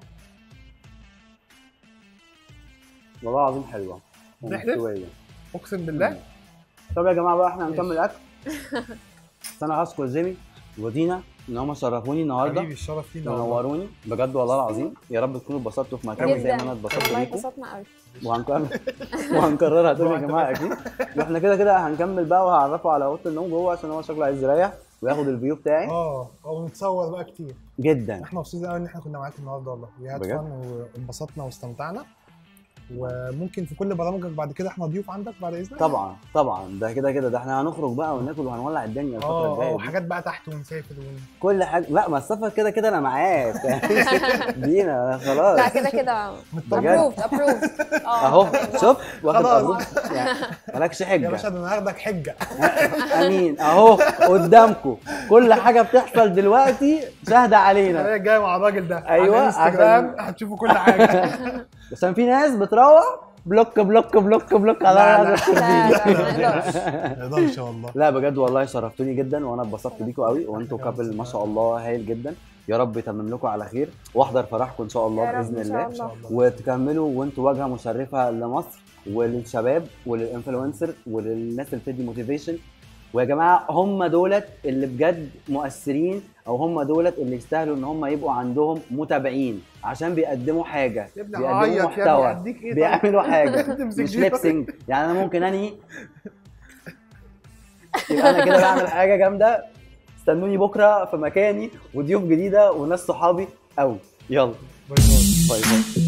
والله العظيم حلوه ريحتك؟ ومستوية. اقسم بالله طب يا جماعه بقى احنا هنكمل اكل بس انا هشكر جيمي ودينا ان هم شرفوني النهارده حبيبي الشرف لينا والله. ونوروني بجد والله العظيم يا رب تكونوا اتبسطتوا في مكان زي ما انا اتبسطت والله بيكم اتبسطنا قوي وهنكرر وهنكررها تاني يا جماعه اكيد واحنا كده كده هنكمل بقى وهعرفه على اوضه النوم جوه عشان هو شكله عايز يريح وياخد الفيو بتاعي اه او نتصور بقى كتير جدا احنا مبسوطين قوي ان احنا كنا معاك النهارده والله وهاد بجد؟ فن وانبسطنا واستمتعنا وممكن في كل برامجك بعد كده احنا ضيوف عندك بعد اذنك طبعا طبعا ده كده كده ده احنا هنخرج بقى وناكل وهنولع الدنيا الفتره اه اه الجايه دي. وحاجات بقى تحت ونسافر ون... كل حاجه لا ما السفر كده كده انا معاك دينا لا خلاص كده كده بجد ابروفد ابروفد اهو شوف واخد خلاص. أبروف. يعني مالكش يا حجه باشا ده انا هاخدك حجه امين اهو قدامكم كل حاجه بتحصل دلوقتي شاهده علينا انا جاي مع الراجل ده أيوة، على انستجرام عشان- هتشوفوا كل حاجه عشان في ناس بتروح بلوك بلوك بلوك بلوك على لا، هذا لا. لا الترفيه. لا ما نقدرش ما يقدرش والله لا بجد والله شرفتوني جدا وانا اتبسطت بيكم قوي وانتوا كابل ما شاء الله هايل جدا يا رب يتمم لكم على خير واحضر فرحكم ان شاء الله يا رب باذن إن شاء الله ان شاء الله. الله وتكملوا وانتوا واجهه مشرفه لمصر وللشباب وللانفلونسر وللناس اللي بتدي موتيفيشن ويا جماعه هم دولت اللي بجد مؤثرين او هم دولت اللي يستاهلوا ان هم يبقوا عندهم متابعين عشان بيقدموا حاجه يا ابني بيقدموا عيط يا ابني محتوى اديك ايه طيب؟ بيعملوا حاجه تمسك مش دي. ليبسينج يعني انا ممكن انهي يبقى انا كده بعمل حاجه جامده استنوني بكره في مكاني وضيوف جديده وناس صحابي قوي يلا باي باي باي باي